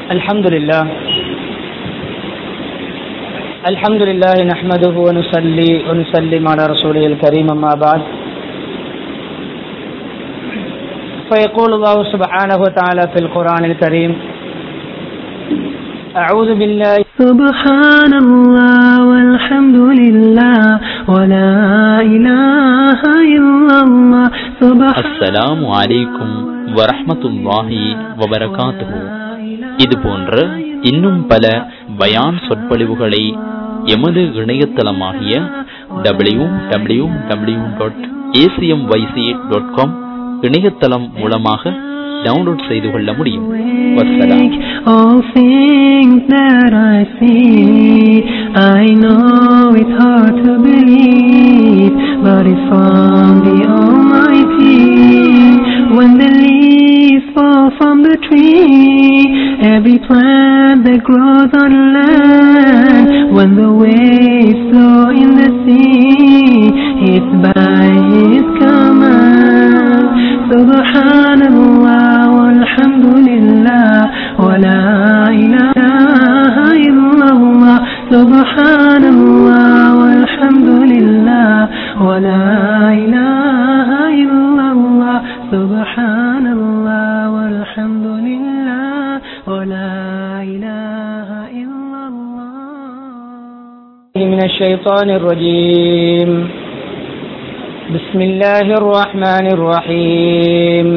الحمد لله الحمد لله نحمده ونصلي ونسلم على رسوله الكريم أما بعد فيقول الله سبحانه وتعالى في القرآن الكريم أعوذ بالله سبحان الله والحمد لله ولا إله إلا الله سبحان அஸ்ஸலாமு அலைக்கும் வரஹ்மத்துல்லாஹி வபரகாத்துஹு இது போன்ற இன்னும் பல பயான் சொற்பொழிவுகளை எமது இணையதளமாகிய W W W dot ACM YC dot com இணையதளம் மூலமாக டவுன்லோட் செய்து கொள்ள முடியும் வசலாம் All things that I see, I know it's hard to believe, but it's from the Almighty. When the leaves fall from the tree, every plant that grows on land, when the waves flow in the sea, it's by His command. Subhanallah walhamdulillah wa la ilaha illallah. Subhanallah walhamdulillah wa la ilaha illallah. Subhanallah walhamdulillah wa la ilaha illallah. من الشيطان الرجيم بسم الله الرحمن الرحيم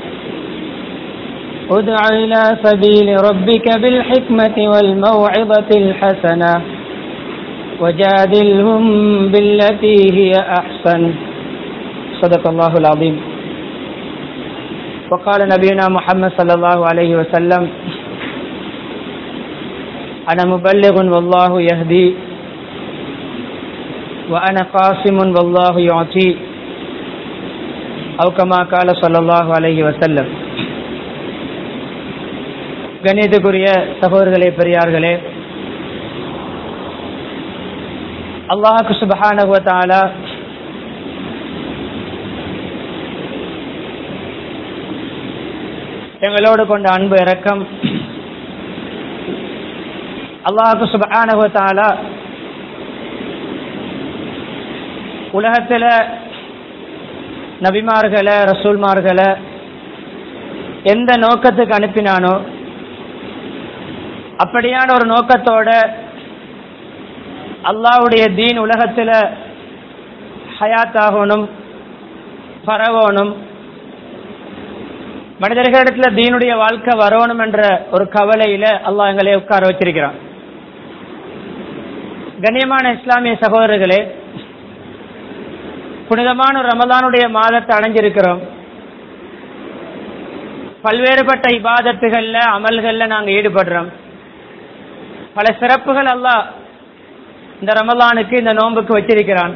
ادع إلى سبيل ربك بالحكمة والموعظة الحسنة وجادلهم بالتي هي أحسن صدق الله العظيم وقال نبينا محمد صلى الله عليه وسلم أنا مبلغ والله يهدي وأنا قاسم والله يعطي أو كما قال صلى الله عليه وسلم கணிதக்குரிய சகோதரர்களே பெரியார்களே அல்லாஹு சுபஹானஹு தஆலா எங்களோடு கொண்ட அன்பு இரக்கம் அல்லாஹு சுபஹானஹு தஆலா உலகத்தில் நபிமார்களை ரசூல்மார்களை எந்த நோக்கத்துக்கு அனுப்பினானோ அப்படியான ஒரு நோக்கத்தோட அல்லாவுடைய தீன் உலகத்தில் ஹயாத்தாகணும் பரவணும் மனிதர்களிடத்தில் தீனுடைய வாழ்க்கை வரணும் என்ற ஒரு கவலையில அல்லாஹ் எங்களை உட்கார வச்சிருக்கிறான் கண்ணியமான இஸ்லாமிய சகோதரர்களே புனிதமான ஒரு ரமதானுடைய மாதத்தை அடைஞ்சிருக்கிறோம் பல்வேறுபட்ட இபாதத்துகள்ல அமல்கள்ல நாங்க ஈடுபடுறோம் பல சிறப்புகள் அல்லாஹ் இந்த ரமலானுக்கு இந்த நோன்புக்கு வச்சிருக்கிறான்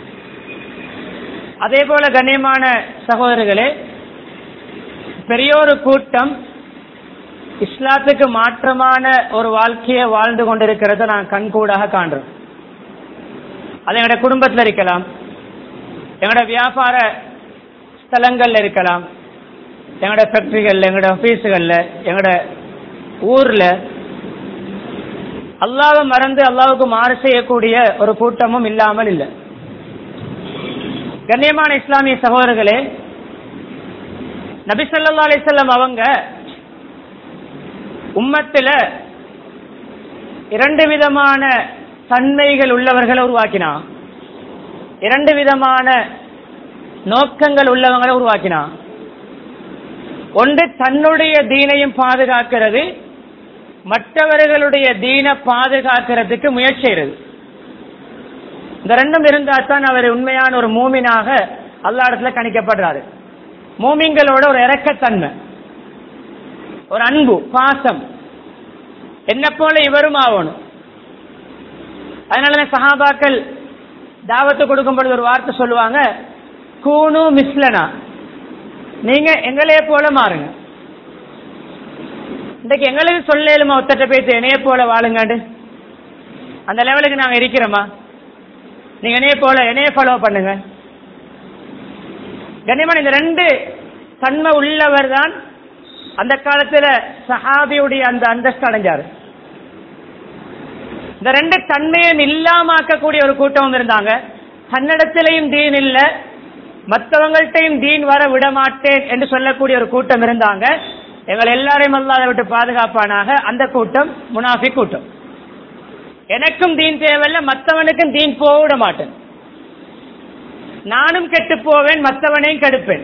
அதே போல கண்ணியமான சகோதரர்களே பெரியோரு கூட்டம் இஸ்லாத்துக்கு மாற்றமான ஒரு வாழ்க்கையை வாழ்ந்து கொண்டிருக்கிறத நான் கண்கூடாக காண்றோம் அது எங்களோட குடும்பத்தில் இருக்கலாம் எங்களோட வியாபார ஸ்தலங்கள்ல இருக்கலாம் எங்களோட ஃபேக்டரிகள்ல எங்களோட ஆஃபீஸுகளில் எங்களோட ஊர்ல அல்லாவை மறந்து அல்லாவுக்கு மாறு செய்யக்கூடிய ஒரு கூட்டமும் இல்லாமல் இல்லை கண்ணியமான இஸ்லாமிய சகோதரர்களே நபிசல்லா அலிசல்லம் அவங்க உம்மத்தில் இரண்டு விதமான தன்மைகள் உள்ளவர்களை உருவாக்கினான் இரண்டு விதமான நோக்கங்கள் உள்ளவங்களை உருவாக்கினான் ஒன்று தன்னுடைய தீனையும் பாதுகாக்கிறது மற்றவர்களுடைய தீனை பாதுகாக்கிறதுக்கு முயற்சி செய்கிறது இந்த ரெண்டும் இருந்தால் தான் அவர் உண்மையான ஒரு மூமினாக அல்லா இடத்துல கணிக்கப்படுறாரு மூமிங்களோட ஒரு இறக்கத்தன்மை ஒரு அன்பு பாசம் என்ன போல இவரும் ஆகணும் அதனால சஹாபாக்கள் தாவத்து கொடுக்கும் பொழுது ஒரு வார்த்தை சொல்லுவாங்க கூணு மிஸ்லனா நீங்க எங்களையே போல மாறுங்க இன்றைக்கு எங்களுக்கு சொல்லலுமா ஒத்தட்ட பேத்து என்னைய போல வாழுங்காண்டு அந்த லெவலுக்கு நாங்க இருக்கிறோமா நீங்க என்னைய போல என்னைய ஃபாலோ பண்ணுங்க கண்ணியமான இந்த ரெண்டு தன்மை உள்ளவர் தான் அந்த காலத்துல சஹாபியுடைய அந்த அந்தஸ்து அடைஞ்சாரு இந்த ரெண்டு தன்மையும் இல்லாமக்கக்கூடிய ஒரு கூட்டமும் இருந்தாங்க தன்னிடத்திலையும் தீன் இல்ல மற்றவங்கள்ட்டையும் தீன் வர விட மாட்டேன் என்று சொல்லக்கூடிய ஒரு கூட்டம் இருந்தாங்க எங்கள் எல்லாரையும் அல்லாத விட்டு பாதுகாப்பானாக அந்த கூட்டம் முனாஃபி கூட்டம் எனக்கும் தீன் தேவையில்ல மற்றவனுக்கும் தீன் போக விட மாட்டேன் நானும் கெட்டு போவேன் மற்றவனையும் கெடுப்பேன்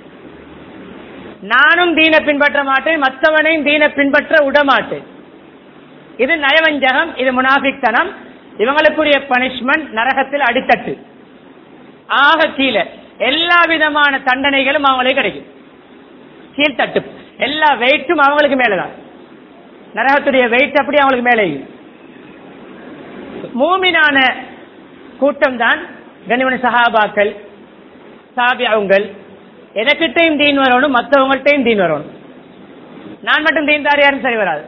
நானும் தீனை பின்பற்ற மாட்டேன் மற்றவனையும் தீனை பின்பற்ற விட மாட்டேன் இது நயவஞ்சகம் இது முனாஃபிக்தனம் இவங்களுக்குரிய பனிஷ்மெண்ட் நரகத்தில் அடித்தட்டு ஆக கீழே எல்லா விதமான தண்டனைகளும் அவங்களுக்கு கிடைக்கும் கீழ்த்தட்டு எல்லா வெயிட்டும் அவங்களுக்கு மேலதான் நரகத்துடைய வெயிட் அப்படி அவங்களுக்கு மேலே இருக்கும். மூமினான கூட்டம் தான் கனிமன சஹாபாக்கள் சாபியாவுங்கள் எனக்கிட்டையும் தீன் வரணும் மற்றவங்கள்ட்டையும் தீன் வரணும் நான் மட்டும் தீன் தாரியாரும் சரி வராது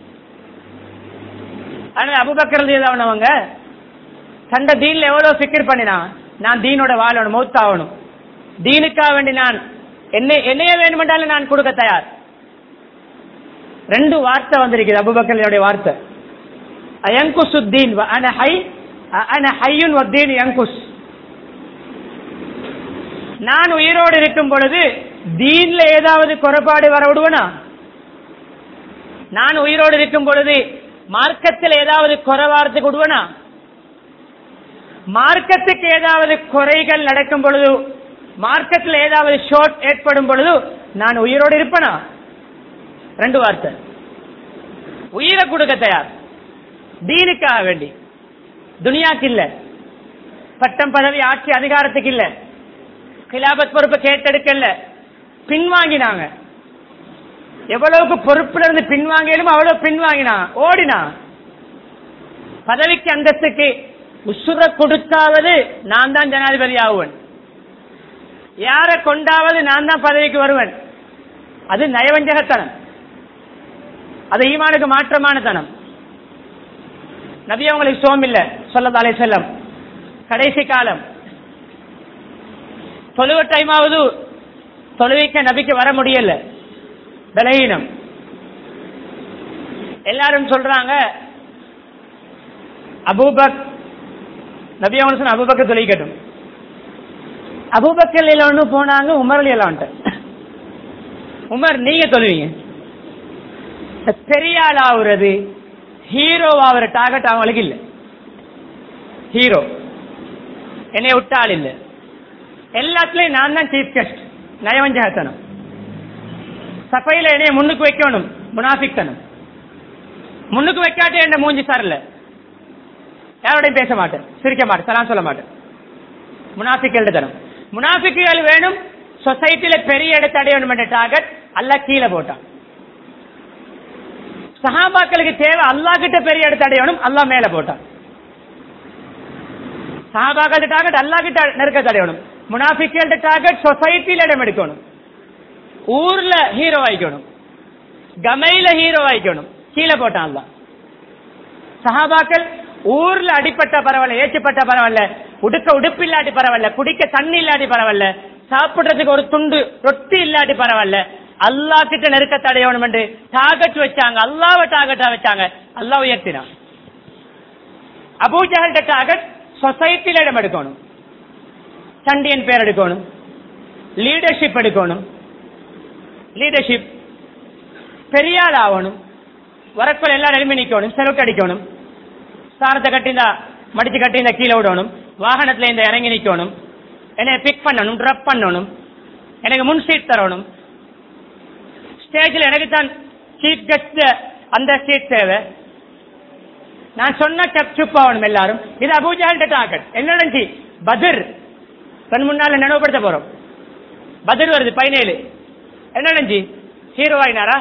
அதனால அபுபக்கர் அவங்க தண்ட தீன்ல எவ்வளவு ஃபிக்கர் பண்ணினா நான் தீனோட வாழணும் மௌத்தாகணும் தீனுக்காக வேண்டி நான் என்ன என்னைய வேணுமென்றாலும் நான் கொடுக்க தயார் ரெண்டு வார்த்தை வந்திருக்குது அபுபக்கருடைய வார்த்தை அயங்குசு தீன் அன ஹை அன ஹையுன் வத்தீன் யங்குஸ் நான் உயிரோடு இருக்கும் பொழுது தீன்ல ஏதாவது குறைபாடு வர விடுவனா நான் உயிரோடு இருக்கும் பொழுது மார்க்கத்தில் ஏதாவது குறைவாரத்துக்கு விடுவனா மார்க்கத்துக்கு ஏதாவது குறைகள் நடக்கும் பொழுது மார்க்கத்தில் ஏதாவது ஷோர்ட் ஏற்படும் பொழுது நான் உயிரோடு இருப்பனா ரெண்டு வார்த்தை உயிரை கொடுக்க தயார் தீனுக்காக வேண்டி துனியாக்கு இல்ல பட்டம் பதவி ஆட்சி அதிகாரத்துக்கு இல்ல கிலாபத் பொறுப்பு கேட்டெடுக்கல பின்வாங்கினாங்க எவ்வளவுக்கு பொறுப்புல இருந்து பின்வாங்கிலும் அவ்வளவு பின்வாங்கினான் ஓடினான் பதவிக்கு அந்தஸ்துக்கு உசுர கொடுத்தாவது நான் தான் ஜனாதிபதி ஆகுவன் யார கொண்டாவது நான் தான் பதவிக்கு வருவன் அது நயவஞ்சகத்தனம் அது ஈமானுக்கு மாற்றமான தனம் நபி அவங்களுக்கு சோம் இல்ல சொல்லதாலே செல்லம் கடைசி காலம் தொழுவ டைமாவது தொழுவிக்க நபிக்கு வர முடியல பலகீனம் எல்லாரும் சொல்றாங்க அபூபக் நபி அவங்க சொன்ன அபூபக்க தொழிக்கட்டும் அபூபக்கர் ஒன்று போனாங்க உமர் எல்லாம் உமர் நீங்க தொழுவீங்க பெரிய ஆள் ஆகுறது ஹீரோ ஆகிற டார்கெட் அவங்களுக்கு இல்ல ஹீரோ என்னை விட்ட ஆள் இல்ல எல்லாத்துலயும் நான் தான் சீஃப் கெஸ்ட் நயவஞ்சகத்தனம் சபையில என்னைய முன்னுக்கு வைக்கணும் முனாஃபிக்தனம் முன்னுக்கு வைக்காட்டே என்ன மூஞ்சி சார்ல யாரோடையும் பேச மாட்டேன் சிரிக்க மாட்டேன் சலாம் சொல்ல மாட்டேன் முனாஃபிக்கள் தனம் முனாஃபிக்குகள் வேணும் சொசைட்டில பெரிய இடத்தை அடையணும் என்ற டார்கெட் அல்ல கீழே போட்டான் சஹாபாக்களுக்கு தேவை அல்லா கிட்ட பெரிய இடத்தை அடையணும் அல்லா மேல போட்டான் சஹாபாக்கள் டார்கெட் அல்லா கிட்ட நெருக்கத்தை அடையணும் முனாஃபிக்கள் டார்கெட் சொசைட்டில இடம் எடுக்கணும் ஊர்ல ஹீரோ ஆயிக்கணும் கமையில ஹீரோ ஆயிக்கணும் கீழே போட்டான் அல்லா சஹாபாக்கள் ஊர்ல அடிப்பட்ட பரவாயில்ல ஏச்சுப்பட்ட பரவாயில்ல உடுக்க உடுப்பு இல்லாட்டி பரவாயில்ல குடிக்க தண்ணி இல்லாட்டி பரவாயில்ல சாப்பிடுறதுக்கு ஒரு துண்டு ரொட்டி இல்லாட்டி பரவாயில்ல அல்லா கிட்ட நெருக்க தடையணும் என்று டார்கெட் வச்சாங்க அல்லாவை டார்கெட்டா வச்சாங்க அல்லா உயர்த்தினான் அபூஜகல்ட டார்கெட் சொசைட்டில இடம் எடுக்கணும் சண்டியன் பேர் எடுக்கணும் லீடர்ஷிப் எடுக்கணும் லீடர்ஷிப் பெரியாள் ஆகணும் வரக்குள்ள எல்லாம் எழுப்பி நிக்கணும் செலவுக்கு அடிக்கணும் சாரத்தை கட்டிந்தா மடிச்சு கட்டிந்தா கீழே விடணும் வாகனத்துல இந்த இறங்கி நிக்கணும் என்னை பிக் பண்ணணும் ட்ரப் பண்ணணும் எனக்கு முன் சீட் தரணும் ஸ்டேஜில் எனக்கு தான் சீஃப் கெஸ்ட் அந்த சீட் தேவை நான் சொன்ன டப் சுப் ஆகணும் எல்லாரும் இது அபூஜால் டாக்கெட் என்ன நடந்துச்சு பதிர் கண் முன்னால நினைவுபடுத்த போறோம் பதிர் வருது பதினேழு என்ன நடந்துச்சு ஹீரோ ஆயினாரா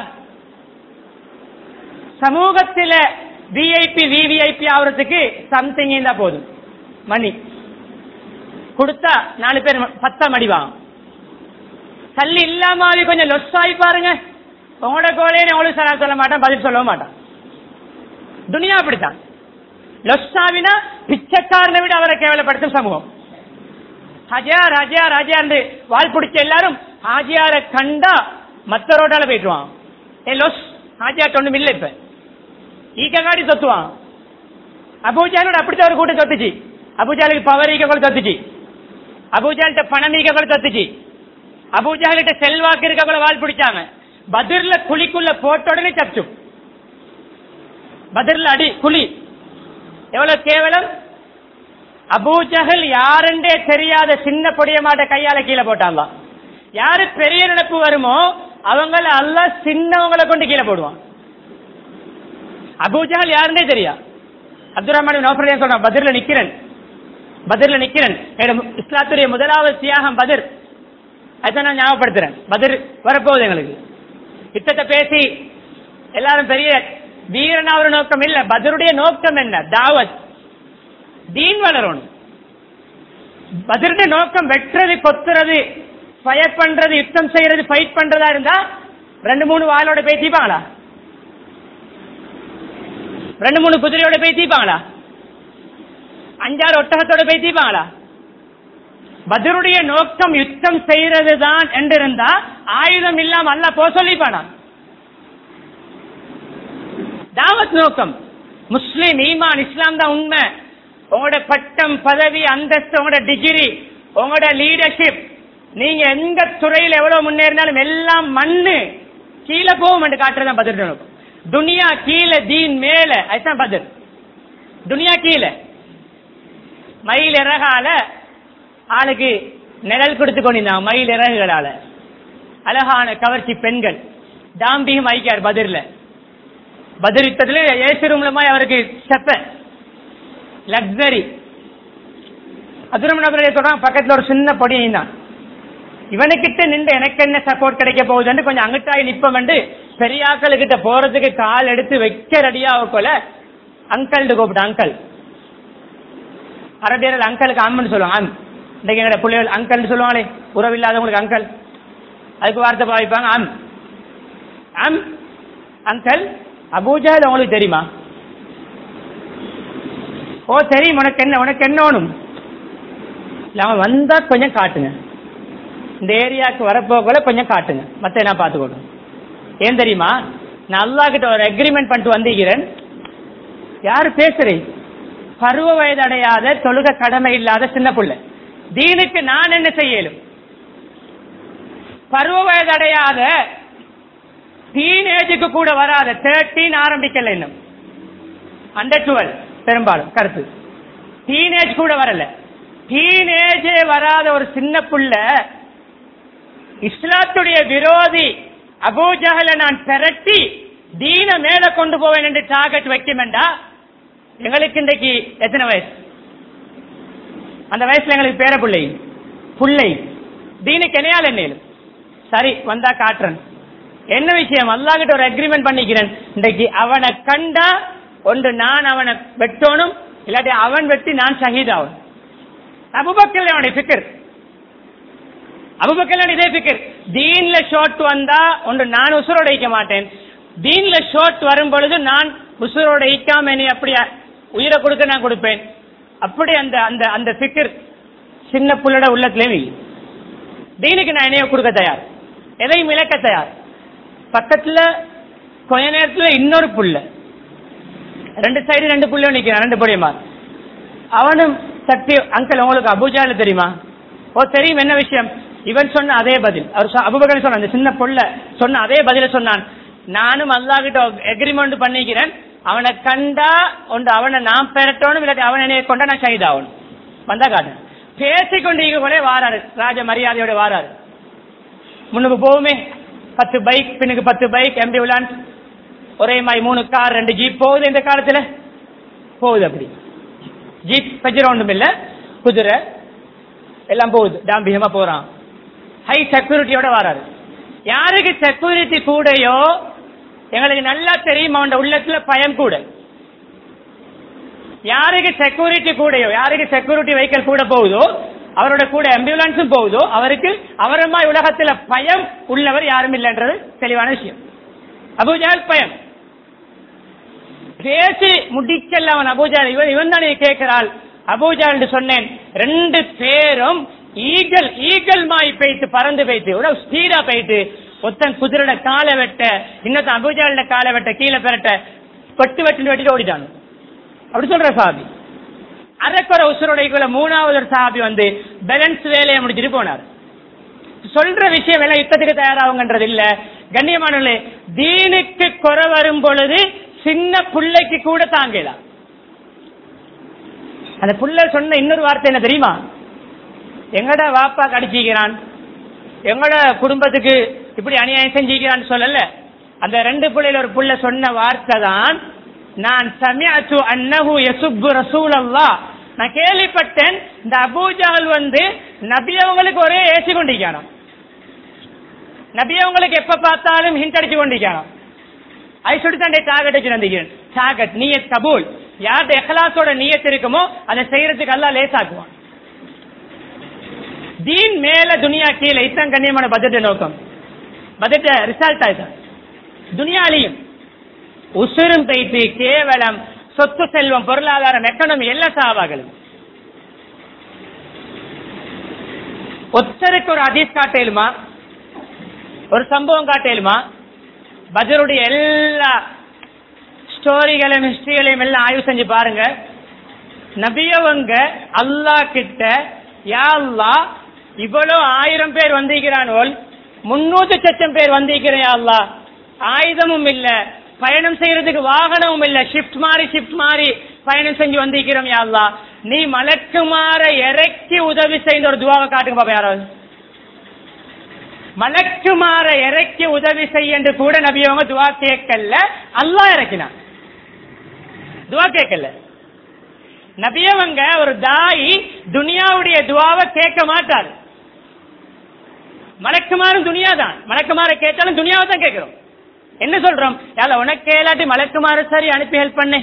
சமூகத்தில விஐபி விவிஐபி ஆகுறதுக்கு சம்திங் இருந்தா போதும் மணி கொடுத்தா நாலு பேர் பத்தா மடிவாங்க தள்ளி இல்லாம கொஞ்சம் லொஸ் ஆகி பாருங்க உங்களோட கோலே உங்களுக்கு சலா சொல்ல மாட்டான் பதில் சொல்ல மாட்டான் துனியா அப்படித்தான் லொஸ்ஸாவினா பிச்சைக்காரனை விட அவரை கேவலப்படுத்தும் சமூகம் ஹஜியார் ஹஜியார் ஹஜியார் என்று வாழ் பிடிச்ச எல்லாரும் ஹாஜியாரை கண்டா மத்த ரோட்டால போயிட்டுவான் ஏ லொஸ் ஹாஜியாட் ஒண்ணும் இல்ல இப்ப ஈக்கங்காடி தொத்துவான் அபூஜாலோட அப்படித்தான் ஒரு கூட்டம் தொத்துச்சு அபூஜாலுக்கு பவர் ஈக்க கூட தொத்துச்சு அபூஜால்கிட்ட பணம் ஈக்க கூட தொத்துச்சு அபூஜாலிட்ட செல்வாக்கு இருக்க கூட வாழ் பிடிச்சாங்க பதிர்ல குழிக்குள்ள போட்ட உடனே சப்சு பதிர்ல அடி குழி எவ்வளவு கேவலம் அபூஜகல் யாருன்றே தெரியாத சின்ன பொடிய மாட்ட கையால கீழே போட்டாங்க யாரு பெரிய நினைப்பு வருமோ அவங்கள அல்ல சின்னவங்களை கொண்டு கீழே போடுவான் அபூஜகல் யாருன்னே தெரியா அப்துல் ரஹ்மான் நோஃபரே சொல்றான் பதிர்ல நிக்கிறேன் பதிர்ல நிக்கிறேன் என்னோட இஸ்லாத்துடைய முதலாவது தியாகம் பதிர் அதான் நான் ஞாபகப்படுத்துறேன் பதிர் வரப்போகுது எங்களுக்கு யுத்தத்தை பேசி எல்லாரும் பெரிய வீரனா ஒரு நோக்கம் இல்ல பதிலுடைய நோக்கம் என்ன தாவத் தீன் வளரணும் பதிலுடைய நோக்கம் வெட்டுறது கொத்துறது ஃபயர் பண்றது யுத்தம் செய்யறது ஃபைட் பண்றதா இருந்தா ரெண்டு மூணு வாளோட பேசிப்பாங்களா ரெண்டு மூணு குதிரையோட பேசிப்பாங்களா அஞ்சாறு ஒட்டகத்தோட பேசிப்பாங்களா பதிலுடைய நோக்கம் யுத்தம் செய்யறது தான் என்றிருந்தா ஆயுதம் இல்லாம அல்ல போ சொல்லிப்பானா தாவத் நோக்கம் முஸ்லிம் ஈமான் இஸ்லாம் தான் உண்மை உங்களோட பட்டம் பதவி அந்தஸ்து உங்களோட டிகிரி உங்களோட லீடர்ஷிப் நீங்க எந்த துறையில் எவ்வளவு முன்னேறினாலும் எல்லாம் மண்ணு கீழே போகும் என்று காட்டுறதான் பதில் நோக்கம் துனியா கீழே தீன் மேல அதுதான் பதில் துனியா கீழே மயில் இறகால ஆளுக்கு நிழல் கொடுத்து கொண்டிருந்தாங்க மயில் இறகுகளால அழகான கவர்ச்சி பெண்கள் தாம்பிகம் ஐக்கியார் பதிர்ல பதில் யுத்தத்துல ஏசி ரூம்லமாய் அவருக்கு செப்ப லக்ஸரி அதுரம் நபரே சொல்றான் பக்கத்துல ஒரு சின்ன பொடி தான் இவனுக்கிட்ட நின்று எனக்கு என்ன சப்போர்ட் கிடைக்க போகுதுன்னு கொஞ்சம் அங்கிட்டாய் நிப்பம் வந்து பெரியாக்கள் கிட்ட போறதுக்கு கால் எடுத்து வைக்க ரெடியா போல அங்கிள் கூப்பிட்டு அங்கிள் அரபியர்கள் அங்கிளுக்கு அம்மன் சொல்லுவாங்க அம் இன்னைக்கு எங்கட பிள்ளைகள் அங்கிள் சொல்லுவாங்களே உறவு இல்லாதவங்களுக்கு அங்கிள் அதுக்கு வார்த்தை பாவிப்பாங்க அம் அம் அங்கிள் அபூஜால் உங்களுக்கு தெரியுமா ஓ தெரியும் உனக்கு என்ன உனக்கு என்ன வேணும் இல்ல அவன் வந்தா கொஞ்சம் காட்டுங்க இந்த ஏரியாவுக்கு வரப்போகல கொஞ்சம் காட்டுங்க மத்த நான் பார்த்துக்கணும் ஏன் தெரியுமா நான் அல்லா கிட்ட ஒரு அக்ரிமெண்ட் பண்ணிட்டு வந்திருக்கிறேன் யாரு பேசுறேன் பருவ வயது அடையாத தொழுக கடமை இல்லாத சின்ன புள்ள தீனுக்கு நான் என்ன செய்யலும் பருவ வயது அடையாத டீனேஜுக்கு கூட வராத தேர்ட்டீன் ஆரம்பிக்கல இன்னும் அண்டர் டுவெல் பெரும்பாலும் கருத்து டீனேஜ் கூட வரல டீனேஜே வராத ஒரு சின்ன புள்ள இஸ்லாத்துடைய விரோதி அபூஜகல நான் திரட்டி தீன மேல கொண்டு போவேன் என்று டார்கெட் வைக்குமெண்டா எங்களுக்கு இன்றைக்கு எத்தனை வயசு அந்த வயசுல எங்களுக்கு பேர பிள்ளை புள்ளை தீனுக்கு என்னையால் என்னேலும் சரி வந்தா காட்டுறேன் என்ன விஷயம் அல்லாஹ்கிட்ட ஒரு அக்ரிமெண்ட் பண்ணிக்கிறேன் இன்றைக்கு அவனை கண்டா ஒன்று நான் அவனை வெட்டணும் இல்லாட்டி அவன் வெட்டி நான் ஷஹீதாவும் அபுபக்கர் அவனுடைய பிக்கர் அபுபக்கர் இதே பிக்கர் தீன்ல ஷோட் வந்தா ஒன்று நான் உசுரோட வைக்க மாட்டேன் தீன்ல ஷோட் வரும் பொழுது நான் உசுரோட வைக்காம நீ அப்படி உயிரை கொடுக்க நான் கொடுப்பேன் அப்படி அந்த அந்த அந்த பிக்கர் சின்ன புள்ளட உள்ளத்திலே தீனுக்கு நான் என்னைய கொடுக்க தயார் எதையும் இழக்க தயார் பக்கத்துல கொஞ்ச நேரத்துல இன்னொரு புள்ள ரெண்டு சைடு ரெண்டு புள்ளையும் நிக்கிறான் ரெண்டு பொடியமா அவனும் சக்தி அங்கிள் உங்களுக்கு அபுஜால தெரியுமா ஓ தெரியும் என்ன விஷயம் இவன் சொன்ன அதே பதில் அவர் அபுபகர் சொன்ன அந்த சின்ன புள்ள சொன்ன அதே பதில சொன்னான் நானும் அல்லாஹ்கிட்ட எக்ரிமெண்ட் பண்ணிக்கிறேன் அவனை கண்டா ஒன்று அவனை நான் பெறட்டணும் இல்லாட்டி அவன் என்னைய கொண்டா நான் கைதாகணும் வந்தா காட்டு பேசிக்கொண்டு இங்க கூட வாராரு ராஜ மரியாதையோட வாராரு முன்னுக்கு போகுமே பத்து பைக் பின்னுக்கு பத்து பைக் ஆம்புலன்ஸ் ஒரே மாதிரி மூணு கார் ரெண்டு ஜீப் போகுது இந்த காலத்துல போகுது அப்படி ஜீப் பஜ்ர ஒன்றும் இல்ல குதிரை எல்லாம் போகுது டாம்பிகமா போறான் ஹை செக்யூரிட்டியோட வராரு யாருக்கு செக்யூரிட்டி கூடயோ எங்களுக்கு நல்லா தெரியும் அவன் உள்ளத்துல பயம் கூட யாருக்கு செக்யூரிட்டி கூடயோ யாருக்கு செக்யூரிட்டி வெஹிக்கல் கூட போகுதோ அவரோட கூட ஆம்புலன்ஸும் போகுதோ அவருக்கு அவரமா உலகத்துல பயம் உள்ளவர் யாரும் இல்லைன்றது தெளிவான விஷயம் அபூஜால் பயம் பேசி முடிக்கல அவன் அபூஜால் இவன் இவன் தானே கேட்கிறாள் அபூஜால் என்று சொன்னேன் ரெண்டு பேரும் ஈகல் ஈகல் மாய் போயிட்டு பறந்து போயிட்டு உடனே ஸ்பீடா போயிட்டு ஒத்தன் குதிரையோட காலை வெட்ட இன்னொருத்தன் அபுஜாலோட காலை வெட்ட கீழே பெறட்ட பட்டு வெட்டு வெட்டிட்டு ஓடிட்டான் அப்படி சொல்ற சாபி அரைக்குறை உசுரோடைக்குள்ள மூணாவது ஒரு சாபி வந்து பேலன்ஸ் வேலையை முடிச்சிட்டு போனார் சொல்ற விஷயம் எல்லாம் யுத்தத்துக்கு தயாராகுங்கன்றது இல்ல கண்ணியமானவர்களே தீனுக்கு குறை வரும் பொழுது சின்ன பிள்ளைக்கு கூட தாங்கலாம் அந்த புள்ள சொன்ன இன்னொரு வார்த்தை என்ன தெரியுமா எங்கட வாப்பா கடிச்சிக்கிறான் எங்கட குடும்பத்துக்கு இப்படி அநியாயம் செஞ்சிக்கிறான்னு சொல்லல அந்த ரெண்டு பிள்ளையில ஒரு புள்ள சொன்ன வார்த்தை தான் நான் சமியாச்சு அன்னஹு யசுப்பு ரசூல் நான் கேள்விப்பட்டேன் இந்த அபூஜால் வந்து நபி அவங்களுக்கு ஒரே ஏசி கொண்டிருக்கானாம் நபி அவங்களுக்கு எப்ப பார்த்தாலும் ஹிண்ட் அடிச்சு கொண்டிருக்கானாம் ஐ சுடு தண்டை டாகட் வச்சு நந்திக்கிறேன் டாகட் நீயத் கபூல் யார்கிட்ட எஹ்லாஸோட நீயத் இருக்குமோ அதை செய்யறதுக்கு எல்லாம் லேசாக்குவான் தீன் மேல துனியா கீழே இத்தன் கண்ணியமான பட்ஜெட் நோக்கம் பட்ஜெட் ரிசல்ட் ஆயிடுச்சு துனியாலையும் உசுரும் தைத்து கேவலம் சொத்து செல்வம் பொருளாதாரம் எக்கனமி எல்லா சாவாகளும் ஒத்தருக்கு ஒரு அதீஸ் காட்டேலுமா ஒரு சம்பவம் காட்டேலுமா பஜருடைய எல்லா ஸ்டோரிகளையும் ஹிஸ்டரிகளையும் எல்லாம் ஆய்வு செஞ்சு பாருங்க நபியவங்க அல்லாஹ் கிட்ட யா அல்லாஹ் இவ்வளவு ஆயிரம் பேர் வந்திருக்கிறானோல் முன்னூத்தி லட்சம் பேர் வந்திருக்கிறேன் யா அல்லாஹ் ஆயுதமும் இல்ல பயணம் செய்யறதுக்கு வாகனமும் இல்ல ஷிஃப்ட் மாறி ஷிஃப்ட் மாறி பயணம் செஞ்சு வந்திருக்கிறோம் யா அல்லாஹ் நீ மலக்குமார இறக்கி உதவி செய்த ஒரு துவாவை காட்டுங்க பாப்பா யாராவது மலக்குமார இறக்கி உதவி செய்ய என்று கூட நபியவங்க துவா கேட்கல அல்லாஹ் இறக்கினான் துவா கேட்கல நபியவங்க ஒரு தாயி துனியாவுடைய துவாவை கேட்க மாட்டார் மலக்குமாரும் துனியா தான் மலக்குமார கேட்டாலும் துனியாவை தான் கேட்கிறோம் என்ன சொல்றோம் யால உனக்கு கேளாட்டி மலக்குமார சரி அனுப்பி ஹெல்ப் பண்ணு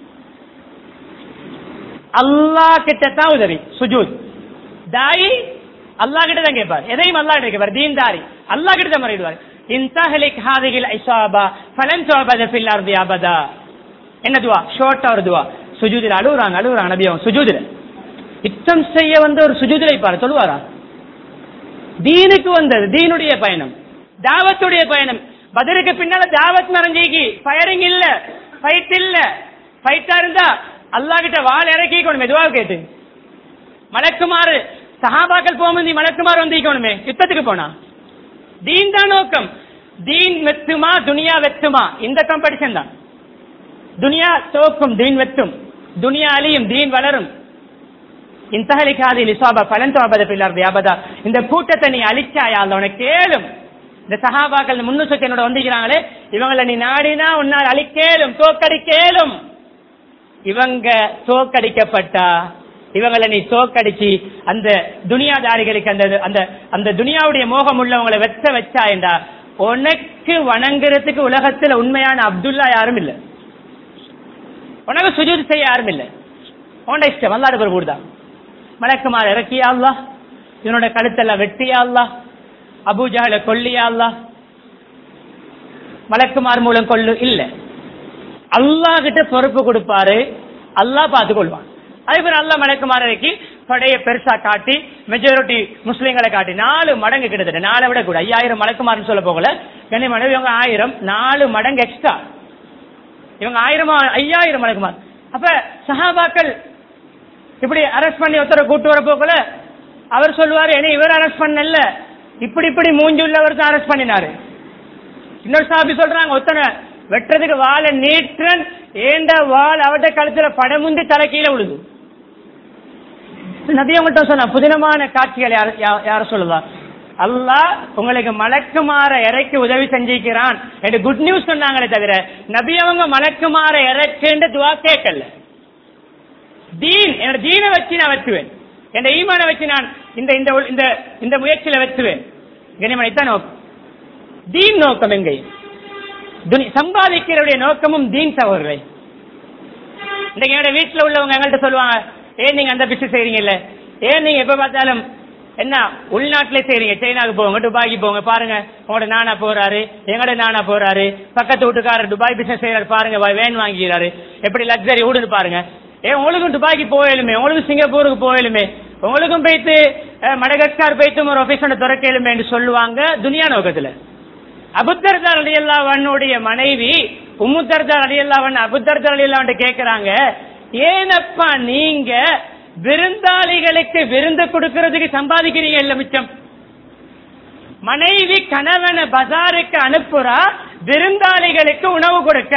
அல்லாஹ் கிட்ட தான் உதவி சுஜூத் தாயி அல்லாஹ் கிட்ட தான் கேட்பார் எதையும் அல்லாஹ் கிட்ட கேட்பார் தீன்தாரி அல்லாஹ் கிட்ட தான் முறையிடுவார் இன்தஹலிக் ஹாதிகில் ஐசாபா ஃபலன் துஅபத ஃபில் அர்தி அபதா என்ன துவா ஷார்ட்டா ஒரு துவா சுஜூதில் அழுகுறாங்க அழுகுறாங்க நபி அவங்க சுஜூதில் யுத்தம் செய்ய வந்த ஒரு சுஜூதில் பாரு சொல்லுவாரா தீனுக்கு வந்தது தீனுடைய பயணம் தாவத்துடைய பயணம் பதிலுக்கு பின்னால தாவத் நிறைஞ்சிக்கு ஃபயரிங் இல்ல ஃபைட் இல்ல ஃபைட்டா இருந்தா அல்லா கிட்ட வால் இறக்கிக்கணும் மெதுவாக கேட்டு மலக்குமாறு சஹாபாக்கள் போகும்போது மலக்குமாறு வந்திக்கணுமே யுத்தத்துக்கு போனா தீன் தான் நோக்கம் தீன் வெத்துமா துனியா வெத்துமா இந்த காம்படிஷன் தான் துனியா தோக்கும் தீன் வெத்தும் துனியா அழியும் தீன் வளரும் இந்தஹலிக்காதி லிசாபா பலன் தோபத பில்லர் வியாபதா இந்த கூட்டத்தை நீ அழிச்சாயா அல்ல உனக்கு கேளும் இந்த சஹாபாக்கள் முன்னூத்தி என்னோட வந்திருக்கிறாங்களே இவங்களை நீ நாடினா உன்னால் அழிக்கேலும் தோக்கடிக்கேலும் இவங்க தோக்கடிக்கப்பட்டா இவங்களை நீ தோக்கடிச்சு அந்த துனியாதாரிகளுக்கு அந்த அந்த அந்த துனியாவுடைய மோகம் உள்ளவங்களை வெச்ச வச்சா என்றா உனக்கு வணங்குறதுக்கு உலகத்துல உண்மையான அப்துல்லா யாரும் இல்லை உனக்கு சுஜூத் செய்ய யாரும் இல்லை உன்ட இஷ்டம் அல்லாத பேர் கூடுதான் மலக்குமார் இறக்கியா அல்லா இவனோட கழுத்தெல்லாம் வெட்டியா அல்லா அபூஜால கொல்லியா அல்லா மலக்குமார் மூலம் கொள்ளு இல்ல அல்லாஹ் கிட்ட பொறுப்பு கொடுப்பாரு அல்லாஹ் பார்த்து கொள்வான் அதே போல அல்லா மலக்குமார் இறக்கி படைய பெருசா காட்டி மெஜாரிட்டி முஸ்லீம்களை காட்டி நாலு மடங்கு கிட்டத்தட்ட நாளை விட கூட ஐயாயிரம் மலக்குமார்னு சொல்ல போகல கண்ணியமான இவங்க ஆயிரம் நாலு மடங்கு எக்ஸ்ட்ரா இவங்க ஆயிரம் ஐயாயிரம் மலக்குமார் அப்ப சஹாபாக்கள் இப்படி அரெஸ்ட் பண்ணி ஒருத்தரை கூட்டு வர போகல அவர் சொல்லுவாரு என்ன இவர் அரெஸ்ட் பண்ணல இப்படி இப்படி மூஞ்சுள்ளவர் தான் அரெஸ்ட் பண்ணினாரு இன்னொரு சாபி சொல்றாங்க ஒத்தனை வெட்டுறதுக்கு வாழை நீற்றன் ஏண்ட வாள் அவட்ட கழுத்துல படமுந்தி தலை கீழே விழுது நபி அவங்கள்ட்ட சொன்ன புதினமான காட்சிகள் யார் யா- யார சொல்லுதா அல்லாஹ் உங்களுக்கு மலக்குமார இறக்கி உதவி செஞ்சிருக்கிறான் என்று குட் நியூஸ் சொன்னாங்களே தவிர நபி அவங்க மலக்குமார இறக்குன்ற துவா கேட்கல தீன் என்னோட தீனை வச்சு நான் வெற்றுவேன் என் ஈமான வச்சு நான் இந்த இந்த உள்- இந்த இந்த முயற்சியில வெற்றுவேன் கனிமனை தான் நோக்கம் தீன் நோக்கம் எங்கே துனி சம்பாதிக்கிறவுடைய நோக்கமும் தீன் சகோதரரை இன்னைக்கு என்னோட வீட்டுல உள்ளவங்க எங்கள்கிட்ட சொல்லுவாங்க ஏன் நீங்க அந்த பிசினஸ் செய்றீங்க இல்ல ஏன் நீங்க எப்ப பார்த்தாலும் என்ன உள்நாட்டிலே செய்றீங்க சைனாக்கு போங்க துபாய்க்கு போங்க பாருங்க உங்களோட நானா போறாரு எங்களோட நானா போறாரு பக்கத்து வீட்டுக்காரர் துபாய் பிசினஸ் செய்யறாரு பாருங்க வா- வேன் வாங்கிக்கிறாரு எப்படி லக்ஸரி ஊடுன்னு பாருங்க ஏன் உங்களுக்கும் துபாய்க்கு போயலுமே உங்களுக்கும் சிங்கப்பூருக்கு போயலுமே உங்களுக்கும் போயிட்டு அஹ், மடகஸ்கார் போயிட்டு ஒரு ஆபீஸ் ஒன்று திறக்கலுமே என்று சொல்லுவாங்க துனியா நோக்கத்துல அபுத்தர்தார் அலியல்லாவனுடைய மனைவி உம்முத்தர்தார் அலியல்லாவன் அபுத்தர்தார் அலியல்லாவன் கேக்குறாங்க ஏனப்பா நீங்க விருந்தாளிகளுக்கு விருந்து கொடுக்கறதுக்கு சம்பாதிக்கிறீங்க இல்ல மிச்சம் மனைவி கணவனை பஜாருக்கு அனுப்புறா விருந்தாளிகளுக்கு உணவு கொடுக்க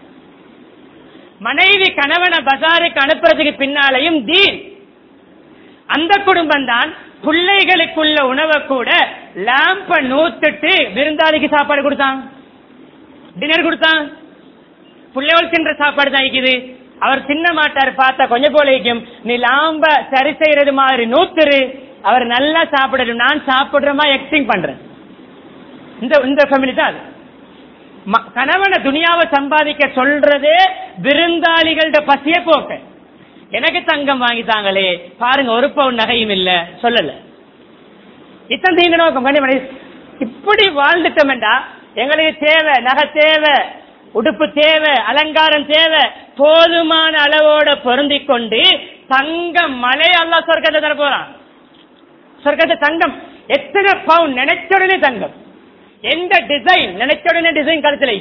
மனைவி கணவனை பஜாருக்கு அனுப்புறதுக்கு பின்னாலையும் தீன் அந்த குடும்பம் தான் பிள்ளைகளுக்குள்ள உணவை கூட லாம்ப நூத்துட்டு விருந்தாளிக்கு சாப்பாடு கொடுத்தான் டின்னர் கொடுத்தான் பிள்ளைகள் தின்ற சாப்பாடு தான் இருக்குது அவர் தின்ன மாட்டார் பார்த்தா கொஞ்சம் போல இருக்கும் நீ லாம்ப சரி செய்யறது மாதிரி நூத்துரு அவர் நல்லா சாப்பிடணும் நான் சாப்பிடுறமா எக்ஸ்டிங் பண்றேன் இந்த இந்த ஃபேமிலி தான் அது ம- கணவனை துனியாவை சம்பாதிக்க சொல்றதே விருந்தாளிகள்ட பசிய போக்க எனக்கு தங்கம் வாங்கித்தாங்களே பாருங்க ஒரு பவுன் நகையும் இல்ல சொல்லல இத்தனை தீங்க நோக்கம் கண்டிப்பா இப்படி வாழ்ந்துட்டோம்டா எங்களுக்கு தேவை நகை தேவை உடுப்பு தேவை அலங்காரம் தேவை போதுமான அளவோட பொருந்திக் கொண்டு தங்கம் மலை அல்லாஹ் சொர்க்கத்தை தர போறான் சொர்க்கத்தை தங்கம் எத்தனை பவுன் நினைச்ச உடனே தங்கம் எந்த டிசைன் நினைச்ச உடனே டிசைன் கழுத்துல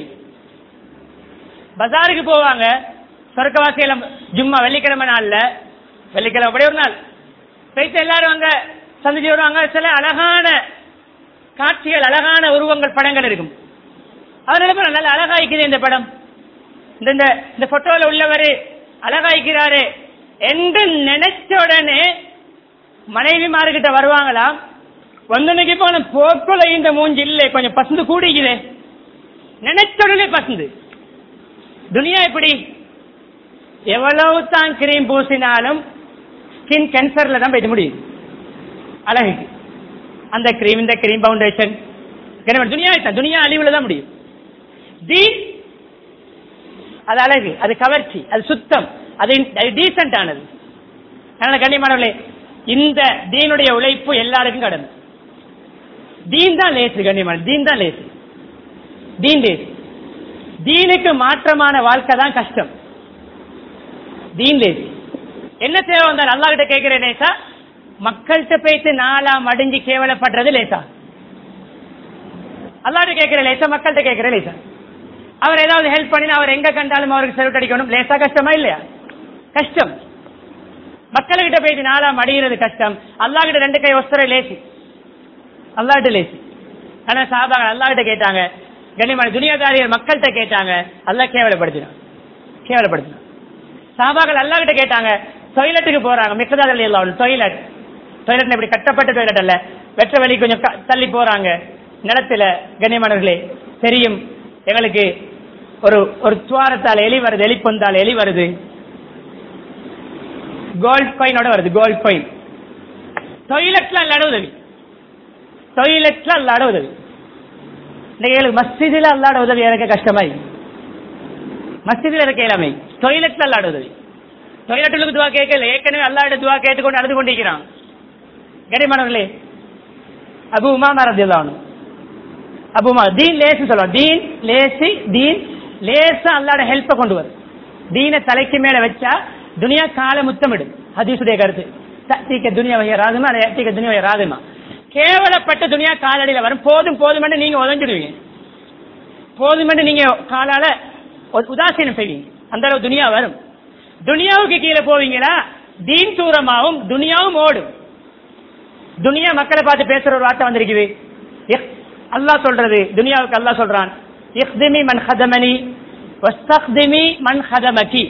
பஜாருக்கு போவாங்க சொர்க்கவாசியில ஜும்மா வெள்ளிக்கிழமை நாள்ல வெள்ளிக்கிழமை அப்படி ஒரு நாள் போயிட்டு எல்லாரும் அங்க சந்திச்சு வருவாங்க சில அழகான காட்சிகள் அழகான உருவங்கள் படங்கள் இருக்கும் அவர் நினைப்பாரு, நல்ல அழகாய்க்குது இந்த படம் இந்த இந்த இந்த போட்டோல உள்ளவரு அழகாய்க்கிறாரு என்று நினைச்ச உடனே மனைவிமார்கிட்ட வருவாங்களாம் வந்தனைக்கு போன போக்குல இந்த மூஞ்சி இல்லை கொஞ்சம் பசந்து கூடிக்குதே நினைச்ச உடனே பசந்து துனியா எப்படி எவ்வளவு தான் கிரீம் பூசினாலும் ஸ்கின் கேன்சர்ல தான் போயிட்டு முடியுது அழகுக்கு அந்த கிரீம் இந்த கிரீம் பவுண்டேஷன் துனியா தான் துனியா அழிவுல தான் முடியும் தீன் அது அழகு அது கவர்ச்சி அது சுத்தம் அது டீசென்ட் ஆனது அதனால கண்ணியமானவர்களே இந்த தீனுடைய உழைப்பு எல்லாருக்கும் கடமை தீன் தான் லேசு கண்ணியமான தீன் தான் லேசு தீன் லேசு தீனுக்கு மாற்றமான வாழ்க்கை தான் கஷ்டம் தீன் லேசு என்ன தேவை வந்தால் அல்லா கிட்ட கேட்கிறேன் லேசா மக்கள்கிட்ட பேசி நாளா மடிஞ்சு கேவலப்படுறது லேசா அல்லாட்ட கேட்கிற லேசா மக்கள்கிட்ட கேட்கிற லேசா அவர் ஏதாவது ஹெல்ப் பண்ணி அவர் எங்க கண்டாலும் அவருக்கு செல்வட் அடிக்கணும் லேசா கஷ்டமா இல்லையா கஷ்டம் மக்கள்கிட்ட பேசி நாளா மடிகிறது கஷ்டம் அல்லா கிட்ட ரெண்டு கை ஒசர லேசி அல்லாட்ட லேசி ஆனா சாபாங்க அல்லா கிட்ட கேட்டாங்க கண்ணியமான துனியாதாரியர் மக்கள்கிட்ட கேட்டாங்க அல்லா கேவலப்படுத்தினான் கேவலப்படுத்தினான் சாபாக்கள் அல்லா கிட்ட கேட்டாங்க டொய்லெட்டுக்கு போறாங்க மிக்கதாக எல்லாம் டொய்லெட் டொய்லெட் இப்படி கட்டப்பட்ட டொய்லெட் அல்ல வெற்ற வெளி கொஞ்சம் க- தள்ளி போறாங்க நிலத்துல கண்ணியமானவர்களே தெரியும் எங்களுக்கு ஒரு ஒரு துவாரத்தால் எலி வருது எலிப்பந்தால் எலி வருது கோல்ட் காயினோட வருது கோல்ட் காயின் டொய்லெட்ல அல்லாட உதவி டொய்லெட்ல அல்லாட உதவி இன்னைக்கு எங்களுக்கு மஸ்ஜிதில் அல்லாட உதவி எனக்கு கஷ்டமாய் மஸ்ஜிதில் இருக்க இல்லாமை டொய்லெட்ல அல்லாட உதவி டொய்லெட்டுக்கு துவா கேட்கல ஏற்கனவே அல்லாட துவா கேட்டுக்கொண்டு அழுது கொண்டிருக்கிறான் கரிமானவர்களே அபு உமாமா ரத்தியல்லானு அபு உமா தீன் லேசு சொல்லுவான் தீன் லேசி தீன் லேசா அல்லாட ஹெல்ப்பை கொண்டு வரும் தீனை தலைக்கு மேல வச்சா துனியா கால முத்தமிடும் ஹதீசுடைய கருத்து தீக்க துனியா வகைய ராதுமா தீக்க துனியா வகைய ராதுமா கேவலப்பட்ட துனியா காலடியில வரும் போதும் போதும் நீங்க உதஞ்சிடுவீங்க போதும் நீங்க காலால உ- உதாசீனம் செய்வீங்க அந்த அளவு துனியா வரும் துனியாவுக்கு கீழே போவீங்களா தீன் தூரமாவும் துனியாவும் ஓடும் துனியா மக்களை பார்த்து பேசுற ஒரு வார்த்தை வந்திருக்குது இஹ்- அல்லாஹ் சொல்றது துனியாவுக்கு அல்லாஹ் சொல்றான் இஹ்திமி மன் ஹதமனி வஸ்தக்திமி மன் ஹதமகி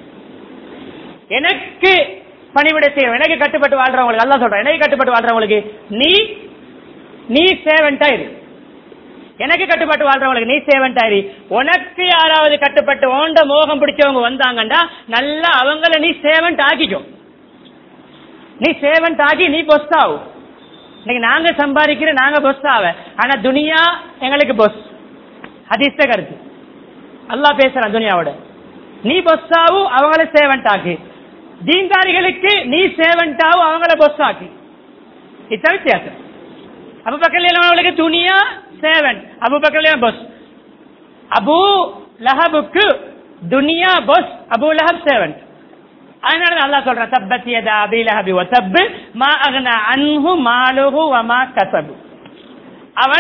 எனக்கு பணிவிட செய்யும் எனக்கு கட்டுப்பட்டு வாழ்றவங்களுக்கு அல்லாஹ் சொல்றான் எனக்கு கட்டுப்பட்டு வாழ்றவங்களுக்கு நீ நீ சேவன்டா இரு எனக்கு கட்டுப்பட்டு வாழ்றவங்களுக்கு நீ சேவன்டா இரு உனக்கு யாராவது கட்டுப்பட்டு ஓண்ட மோகம் பிடிச்சவங்க வந்தாங்கண்டா நல்லா அவங்கள நீ சேவன்ட் ஆக்கிக்கும் நீ சேவன்ட் ஆகி நீ பொஸ் ஆகும் இன்னைக்கு நாங்க சம்பாதிக்கிற நாங்க பொஸ் ஆவ ஆனா துனியா எங்களுக்கு பொஸ் அதிர்ஷ்ட கருத்து அல்லாஹ் பேசுறான் துனியாவோட நீ பொஸ் ஆகும் அவங்கள சேவன்ட் ஆக்கு தீன்தாரிகளுக்கு நீ சேவன்ட் ஆகும் அவங்கள பொஸ் ஆக்கு இதுதான் வித்தியாசம் அபு பக்கல் அவங்களுக்கு துனியா சேவன் அபு பக்கல் பொஸ் அபு லஹபுக்கு துனியா பொஸ் அபு லஹப் சேவன் அதனால தான் அல்லாஹ் சொல்றான் தப்பத் யதா அபி லஹபி வ தப் மா அக்னா அன்ஹு மாலுஹு வ மா கஸபு அவன்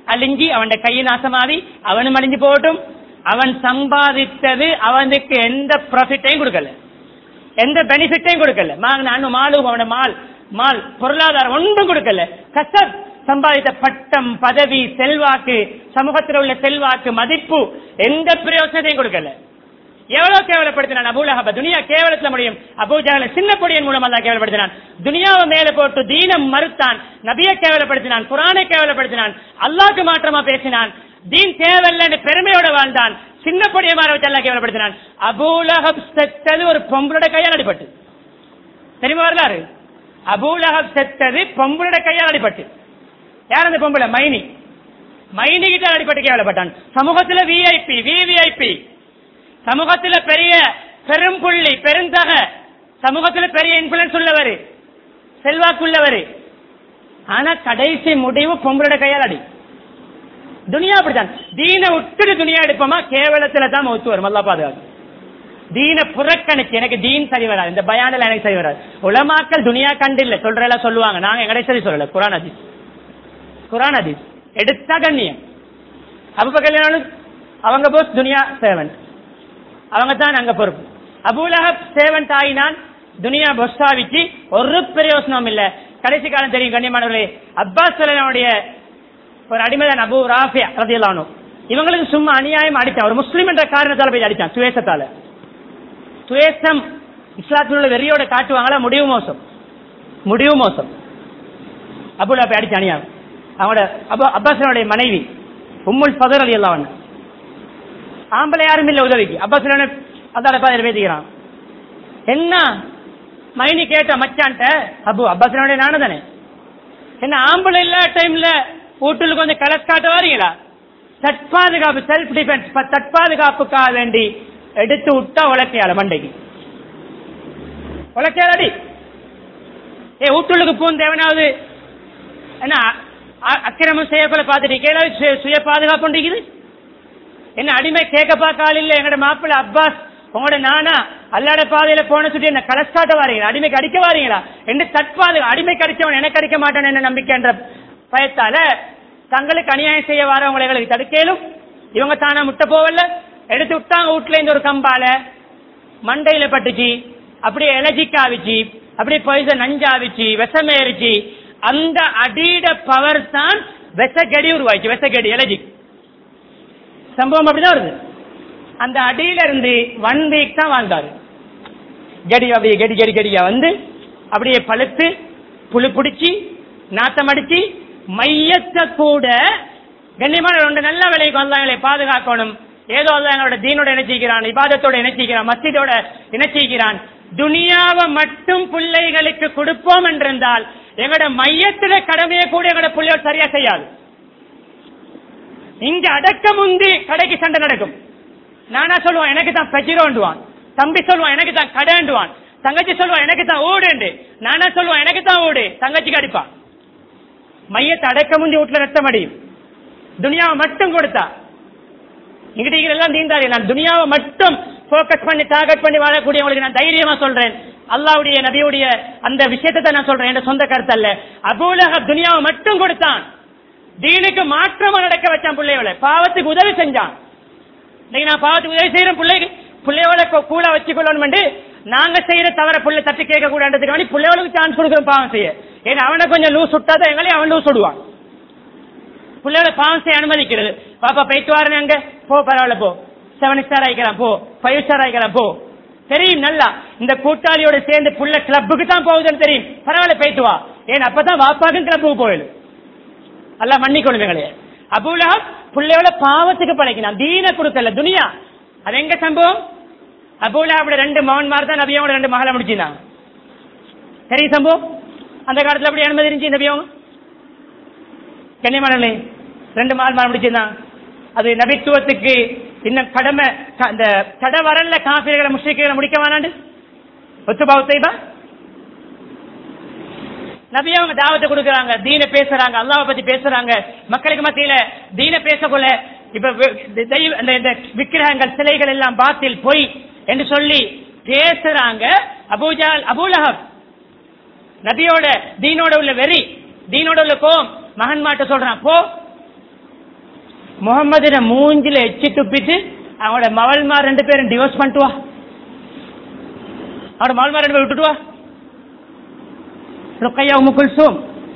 அழிஞ்சி அவன் கையை நாசமாவி அவனும் அழிஞ்சு போகட்டும் அவன் சம்பாதித்தது அவனுக்கு எந்த ப்ராஃபிட்டையும் கொடுக்கல எந்த பெனிஃபிட்டையும் கொடுக்கல மா- நான் மாலு அவன மால் மால் பொருளாதாரம் ஒன்றும் கொடுக்கல கசப் சம்பாதித்த பட்டம் பதவி செல்வாக்கு சமூகத்தில் உள்ள செல்வாக்கு மதிப்பு எந்த பிரயோசனத்தையும் கொடுக்கல எவ்வளவு கேவலப்படுத்தினான் அபூலஹப துனியா கேவலத்துல முடியும் அபூஜால சின்ன பொடியன் மூலம் அல்லா கேவலப்படுத்தினான் துனியாவை மேல போட்டு தீனம் மறுத்தான் நபியை கேவலப்படுத்தினான் குரானை கேவலப்படுத்தினான் அல்லாஹ்க்கு மாற்றமா பேசினான் தீன் தேவையில்லைன்னு பெருமையோட வாழ்ந்தான் சின்ன பொடிய மாற வச்சு அல்லா கேவலப்படுத்தினான் அபூலஹப் செத்தது ஒரு பொம்பளோட கையால் அடிபட்டு தெரியுமா வரலாறு அபூலஹப் செத்தது பொம்பளோட கையால் அடிபட்டு யார் அந்த பொம்பளை மைனி மைனி கிட்ட அடிபட்டு கேவலப்பட்டான் சமூகத்துல விஐபி விவிஐபி சமூகத்துல பெரிய பெரும் புள்ளி பெருந்தக சமூகத்துல பெரிய இன்ஃபுளுன்ஸ் உள்ளவர் செல்வாக்குள்ளவர் ஆனா கடைசி முடிவு பொம்பளோட கையால் அடி துனியா அப்படித்தான் தீன விட்டுட்டு துனியா எடுப்போமா கேவலத்துல தான் மௌத்து வரும் அல்லா பாதுகாப்பு தீன புறக்கணிச்சு எனக்கு தீன் சரி வராது இந்த பயானில் எனக்கு சரி வராது உலமாக்கள் துனியா கண்டு இல்ல சொல்றதெல்லாம் சொல்லுவாங்க நாங்க எங்கடை சரி சொல்லல குரான் அதிஸ் குரான் அதிஸ் எடுத்தா கண்ணியம் அப்ப கல்யாணம் அவங்க போஸ் துனியா சேவன் அவங்க தான் அங்க பொறுப்பு அபூலஹப் சேவன் ஆயினான் துனியா பொஸ்தாவிச்சு ஒரு பிரயோசனம் இல்ல கடைசி காலம் தெரியும் கண்ணியமானவர்களே அப்பாஸ் சலனுடைய ஒரு அடிமைதான் அபு ராஃபியா ரதியல்லானு இவங்களுக்கு சும்மா அநியாயம் அடிச்சான் ஒரு முஸ்லீம் என்ற காரணத்தால போய் அடிச்சான் சுவேசத்தால சுவேசம் இஸ்லாத்தில் உள்ள வெறியோட காட்டுவாங்களா முடிவு மோசம் முடிவு மோசம் அபுலா போய் அடிச்சு அநியாயம் அவனோட அபு அப்பாசனுடைய மனைவி உம்முல் ஃபதர் அலி அல்லாவன் ஆம்பளை யாரும் இல்ல உதவிக்கு அப்பாசன அதால பாதிரி பேசிக்கிறான் என்ன மைனி கேட்ட மச்சான்ட்ட அபு அப்பாசனுடைய நானு தானே என்ன ஆம்பளை இல்ல டைம்ல வீட்டுல கொஞ்சம் கலஸ் காட்ட வாரீங்களா தற்பாதுகாப்பு செல்ஃப் டிஃபென்ஸ் தற்பாதுகாப்புக்காக வேண்டி எடுத்து விட்டா உலக்கையால மண்டைக்கு உலக்கையால அடி ஏ வீட்டுக்கு பூந்து எவனாவது என்ன அ- அக்கிரமம் செய்யக்குள்ள பார்த்துட்டு கேளாவது சுய- சுய பாதுகாப்பு இருக்குது என்ன அடிமை கேட்க பார்க்க இல்ல எங்கட மாப்பிள்ள அப்பாஸ் உங்களோட நானா அல்லாட பாதையில போன சுட்டி என்ன கலஸ்காட்ட வாரீங்களா அடிமைக்கு அடிக்க வாரீங்களா என்று தற்பாது அடிமைக்கு அடிச்சவன் எனக்கு அடிக்க மாட்டான் என்ன நம்பிக்கை என்ற பயத்தால தங்களுக்கு அநியாயம் செய்ய வரவங்களை எங்களுக்கு தடுக்கலும் இவங்க தானா முட்டை போவல எடுத்து விட்டாங்க வீட்டுல இருந்து ஒரு கம்பால மண்டையில பட்டுச்சு அப்படியே எலர்ஜிக் ஆவிச்சு அப்படியே பாய்சன் நஞ்சாவிச்சு விஷமேறிச்சு அந்த அடியிட பவர் தான் விஷக்கடி உருவாச்சு விஷக்கடி எலர்ஜிக் சம்பவம் அப்படிதான் வருது அந்த அடியில இருந்து ஒன் வீக் தான் வாழ்ந்தாரு கடி அப்படியே கடி கடி கடியா வந்து அப்படியே பழுத்து புழு பிடிச்சி நாத்தம் அடிச்சு மையத்தை கூட கண்ணியமான ரெண்டு நல்ல விலைக்கு வந்தாங்களை பாதுகாக்கணும் ஏதோ அல்ல எங்களோட தீனோட இணைச்சிக்கிறான் இபாதத்தோட இணைச்சிக்கிறான் மஸ்ஜிதோட இணைச்சிக்கிறான் துனியாவை மட்டும் பிள்ளைகளுக்கு கொடுப்போம் என்றிருந்தால் எங்களோட மையத்துல கடமையை கூட எங்களோட பிள்ளையோட சரியா செய்யாது இங்க அடக்க முந்தி கடைக்கு சண்டை நடக்கும் நானா சொல்லுவான் எனக்கு தான் பஜிரோண்டுவான் தம்பி சொல்லுவான் எனக்கு தான் கடைண்டுவான் தங்கச்சி சொல்லுவான் எனக்கு தான் ஓடுண்டு நானா சொல்லுவான் எனக்கு தான் ஓடு தங்கச்சிக்கு அடிப்பான் மையத்தை அடக்க முந்தி வீட்டுல ரத்தம் அடியும் துனியாவை மட்டும் கொடுத்தா இங்கிட்ட எல்லாம் தீந்தாரு நான் துனியாவை மட்டும் போக்கஸ் பண்ணி டார்கெட் பண்ணி வாழக்கூடியவங்களுக்கு நான் தைரியமா சொல்றேன் அல்லாவுடைய நபியுடைய அந்த விஷயத்தை தான் நான் சொல்றேன் என் சொந்த கருத்து அல்ல அபூலக துனியாவை மட்டும் கொடுத்தான் தீனுக்கு மாற்றமா நடக்க வச்சான் பிள்ளைகளை பாவத்துக்கு உதவி செஞ்சான் இன்னைக்கு நான் பாவத்துக்கு உதவி செய்யறேன் பிள்ளைக்கு பிள்ளையோட கூ- கூட வச்சுக்கொள்ளணும் நாங்க செய்யற தவிர பிள்ளை தட்டி கேட்க கூடாதுக்கு வேண்டி பிள்ளைகளுக்கு சான்ஸ் கொடுக்குறோம் பாவம் செய்ய ஏன்னா அவனை கொஞ்சம் லூஸ் விட்டாதான் எங்களையும் அவன் லூஸ் விடுவான் பிள்ளைகளை பாவம் செய்ய அனுமதிக்கிறது பாப்பா போயிட்டு வரேன் அங்க போ பரவாயில்ல போ செவன் ஸ்டார் ஆயிக்கலாம் போ ஃபைவ் ஸ்டார் ஆயிக்கலாம் போ தெரியும் நல்லா இந்த கூட்டாளியோட சேர்ந்து புள்ள கிளப்புக்கு தான் போகுதுன்னு தெரியும் பரவாயில்ல போயிட்டு வா ஏன் அப்பதான் வாப்பாக்கும் கிளப்புக்கு போயிடும் அல்ல மன்னிக்கணும் எங்களே அபுலா பிள்ளையோட பாவத்துக்கு படைக்கினான் தீன கொடுக்கல துனியா அது எங்க சம்பவம் அபுலா அப்படி ரெண்டு மகன்மார் தான் நபியோட ரெண்டு மகளை முடிச்சிருந்தாங்க சரி சம்பவம் அந்த காலத்துல அப்படி அனுமதி இருந்துச்சு நபியம் கண்ணியமானே ரெண்டு மகன்மார் முடிச்சிருந்தான் அது நபித்துவத்துக்கு இன்னும் கடமை க- அந்த கட வரல காப்பீர்களை முஸ்லிக்களை முடிக்க வேணாண்டு ஒத்து பாவத்தைபா நபி அவங்க தாவத்தை கொடுக்கறாங்க தீன பேசுறாங்க அல்லாஹ் பத்தி பேசுறாங்க மக்களுக்கு மத்தியில தீன பேசக்குள்ள இப்ப வி- இந்த தெய்வ- இந்த- இந்த விக்கிரகங்கள் சிலைகள் எல்லாம் பாத்தில் பொய் என்று சொல்லி பேசுறாங்க அபூஜால் அபூலஹப் நபியோட தீனோட உள்ள வெறி தீனோட உள்ள கோம் மகன் மாட்ட சொல்றான் போ முகமதுன மூஞ்சில எச்சி துப்பிட்டு அவங்களோட மவள்மார் ரெண்டு பேரும் டிவோர்ஸ் பண்ணிட்டு வா அவனோட மவள்மார் ரெண்டு பேரும் விட்டுட்டு வா ருக்கையா உம்மு குல்சூம்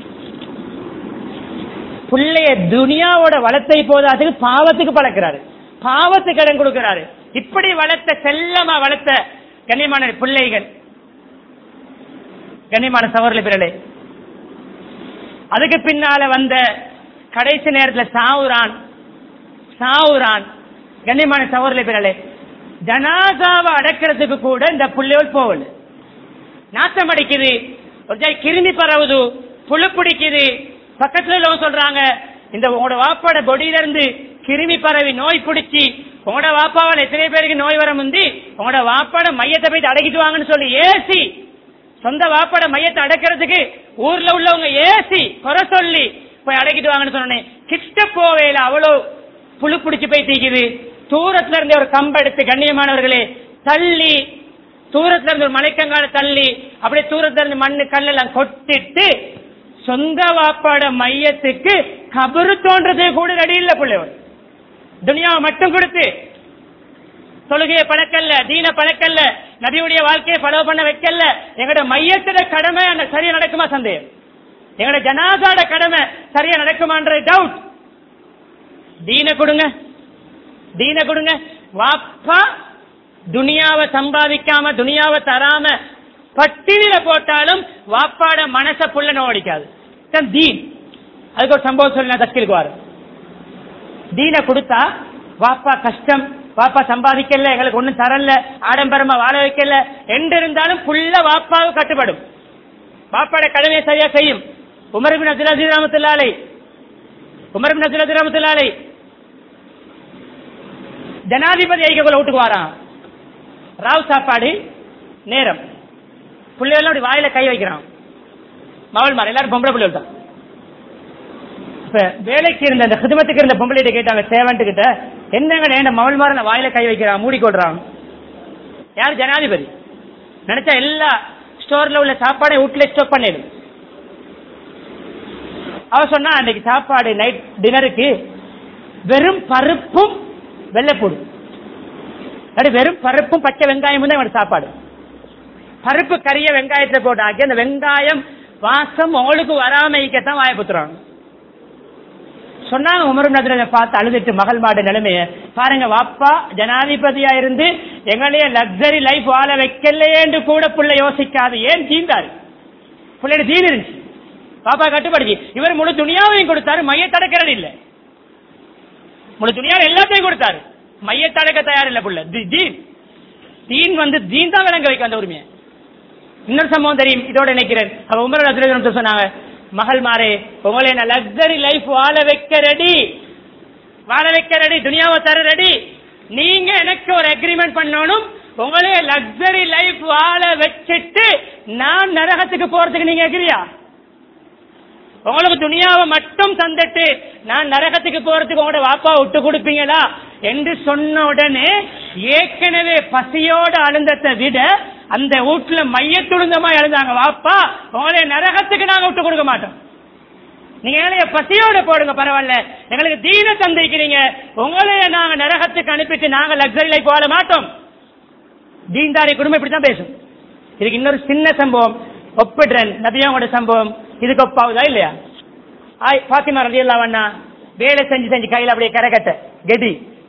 பிள்ளைய துனியாவோட வளத்தை போதாதுக்கு பாவத்துக்கு பழக்கிறாரு பாவத்துக்கு இடம் கொடுக்கிறாரு இப்படி வளர்த்த செல்லமா வளர்த்த கண்ணியமான பிள்ளைகள் கண்ணியமான சவர்ல பிறலே அதுக்கு பின்னால வந்த கடைசி நேரத்துல சாவுரான் சாவுரான் கண்ணியமான சவர்ல பிறலே ஜனாதாவை அடக்கிறதுக்கு கூட இந்த பிள்ளைகள் போகல நாத்தம் அடிக்குது ஒரு ஜாய் கிருமி பரவுது புழு பிடிக்குது பக்கத்துல உள்ளவங்க சொல்றாங்க இந்த உங்களோட வாப்பாட பொடியில இருந்து கிருமி பரவி நோய் பிடிச்சி உங்களோட வாப்பாவால் எத்தனை பேருக்கு நோய் வர முந்தி உங்களோட வாப்பாட மையத்தை போய் அடக்கிட்டு வாங்கன்னு சொல்லி ஏசி சொந்த வாப்பாட மையத்தை அடக்கிறதுக்கு ஊர்ல உள்ளவங்க ஏசி குறை சொல்லி போய் அடக்கிட்டு வாங்கன்னு சொன்னேன் கிட்ட போவேல அவ்வளவு புழு பிடிச்சு போய் தீக்குது தூரத்துல இருந்து ஒரு கம்பை எடுத்து கண்ணியமானவர்களே தள்ளி தூரத்துல இருந்து ஒரு மலைக்கங்கால தள்ளி அப்படியே தூரத்துல இருந்து மண்ணு கல்லெல்லாம் கொட்டிட்டு சொந்த வாப்பாட மையத்துக்கு கபரு தோன்றதே கூட ரெடி இல்ல பிள்ளைவர் துனியாவை மட்டும் கொடுத்து தொழுகையை பழக்கல்ல தீன பழக்கல்ல நபியுடைய வாழ்க்கையை பலவ பண்ண வைக்கல எங்களோட மையத்தோட கடமை அந்த சரியா நடக்குமா சந்தேகம் எங்களோட ஜனாதாட கடமை சரியா நடக்குமான்ற டவுட் தீன கொடுங்க தீன கொடுங்க வாப்பா துனியாவை சம்பாதிக்காம துனியாவை தராம பட்டினில போட்டாலும் வாப்பாட மனச புள்ள நோடிக்காது இதுதான் தீன் அதுக்கு ஒரு சம்பவம் சொல்லி நான் தஸ்கிலுக்கு வரும் தீன கொடுத்தா வாப்பா கஷ்டம் வாப்பா சம்பாதிக்கல எங்களுக்கு ஒண்ணும் தரல ஆடம்பரமா வாழ வைக்கல என்று இருந்தாலும் புள்ள வாப்பாவு கட்டுப்படும் வாப்பாட கடமையை சரியா செய்யும் உமர்பின் அப்துல் அசீஸ் ரஹமத்துல்லாலை உமர்பின் அப்துல் அசீஸ் ரஹமத்துல்லாலை ஜனாதிபதி ஐக்கிய வீட்டுக்கு வாரான் ராவ் சாப்பாடு நேரம் பிள்ளைகள் அப்படி வாயில கை வைக்கிறான் மவள் மாற எல்லாரும் பொம்பளை பிள்ளைகள் தான் இப்ப வேலைக்கு இருந்த அந்த ஹிதமத்துக்கு இருந்த பொம்பளை கேட்டாங்க சேவன்ட்டு கிட்ட என்னங்க என்ன மவள் மாற வாயில கை வைக்கிறான் மூடி கொள்றான் யார் ஜனாதிபதி நினைச்சா எல்லா ஸ்டோர்ல உள்ள சாப்பாடை வீட்டுல ஸ்டோக் பண்ணிடும் அவ சொன்னா அன்னைக்கு சாப்பாடு நைட் டின்னருக்கு வெறும் பருப்பும் வெள்ளைப்பூடு அது வெறும் பருப்பும் பச்சை வெங்காயமும் தான் இவனோட சாப்பாடு பருப்பு கறிய வெங்காயத்தை போட்டு ஆக்கி அந்த வெங்காயம் வாசம் உங்களுக்கு வராம இருக்கத்தான் வாயப்புத்துறாங்க சொன்னாங்க உமரும் நதிரை பார்த்து அழுதுட்டு மகள் மாடு நிலைமைய பாருங்க வாப்பா ஜனாதிபதியா இருந்து எங்களைய லக்ஸரி லைஃப் வாழ வைக்கலையேன்னு கூட புள்ள யோசிக்காது ஏன் தீந்தாரு பிள்ளையோட தீன் இருந்துச்சு பாப்பா கட்டுப்படுத்தி இவர் முழு துணியாவையும் கொடுத்தாரு மைய தடக்கிறது இல்ல முழு துணியாவை எல்லாத்தையும் கொடுத்தாரு மைய தடக்க தயார் இல்ல புள்ள தி- தீன் தீன் வந்து தீன் தான் விளங்க வைக்க அந்த உரிமையை இன்னொரு சம்பவம் தெரியும் இதோட நினைக்கிறேன் அவ உமரோட அதிரகம் சொன்னாங்க மகள் மாறே உங்களை நான் லக்ஸரி லைஃப் வாழ வைக்க ரெடி வாழ வைக்க ரெடி துனியாவை தர ரெடி நீங்க எனக்கு ஒரு அக்ரிமெண்ட் பண்ணணும் உங்களே லக்ஸரி லைஃப் வாழ வச்சுட்டு நான் நரகத்துக்கு போறதுக்கு நீங்க எகிரியா உங்களுக்கு துணியாவை மட்டும் தந்துட்டு நான் நரகத்துக்கு போறதுக்கு உங்களோட வாப்பா விட்டு கொடுப்பீங்களா என்று சொன்ன உடனே ஏற்கனவே பசியோட அழுந்தத்தை விட அந்த வீட்டுல மையத்துடுங்கமா எழுந்தாங்க வாப்பா உங்களை நரகத்துக்கு நாங்க விட்டு கொடுக்க மாட்டோம் நீங்க எங்களைய பசியோட போடுங்க பரவாயில்ல எங்களுக்கு தீன தந்திருக்கிறீங்க உங்களைய நாங்க நரகத்துக்கு அனுப்பிட்டு நாங்க லக்ஸரி லைஃப் வாழ மாட்டோம் தீன்தாரி குடும்பம் இப்படித்தான் பேசும் இதுக்கு இன்னொரு சின்ன சம்பவம் ஒப்பிடுறேன் நபியாவோட சம்பவம் இதுக்கு ஒப்பாவுதா இல்லையா ஆய் பாத்திமா ரதி அண்ணா வேலை செஞ்சு செஞ்சு கையில அப்படியே கரகட்ட கெடி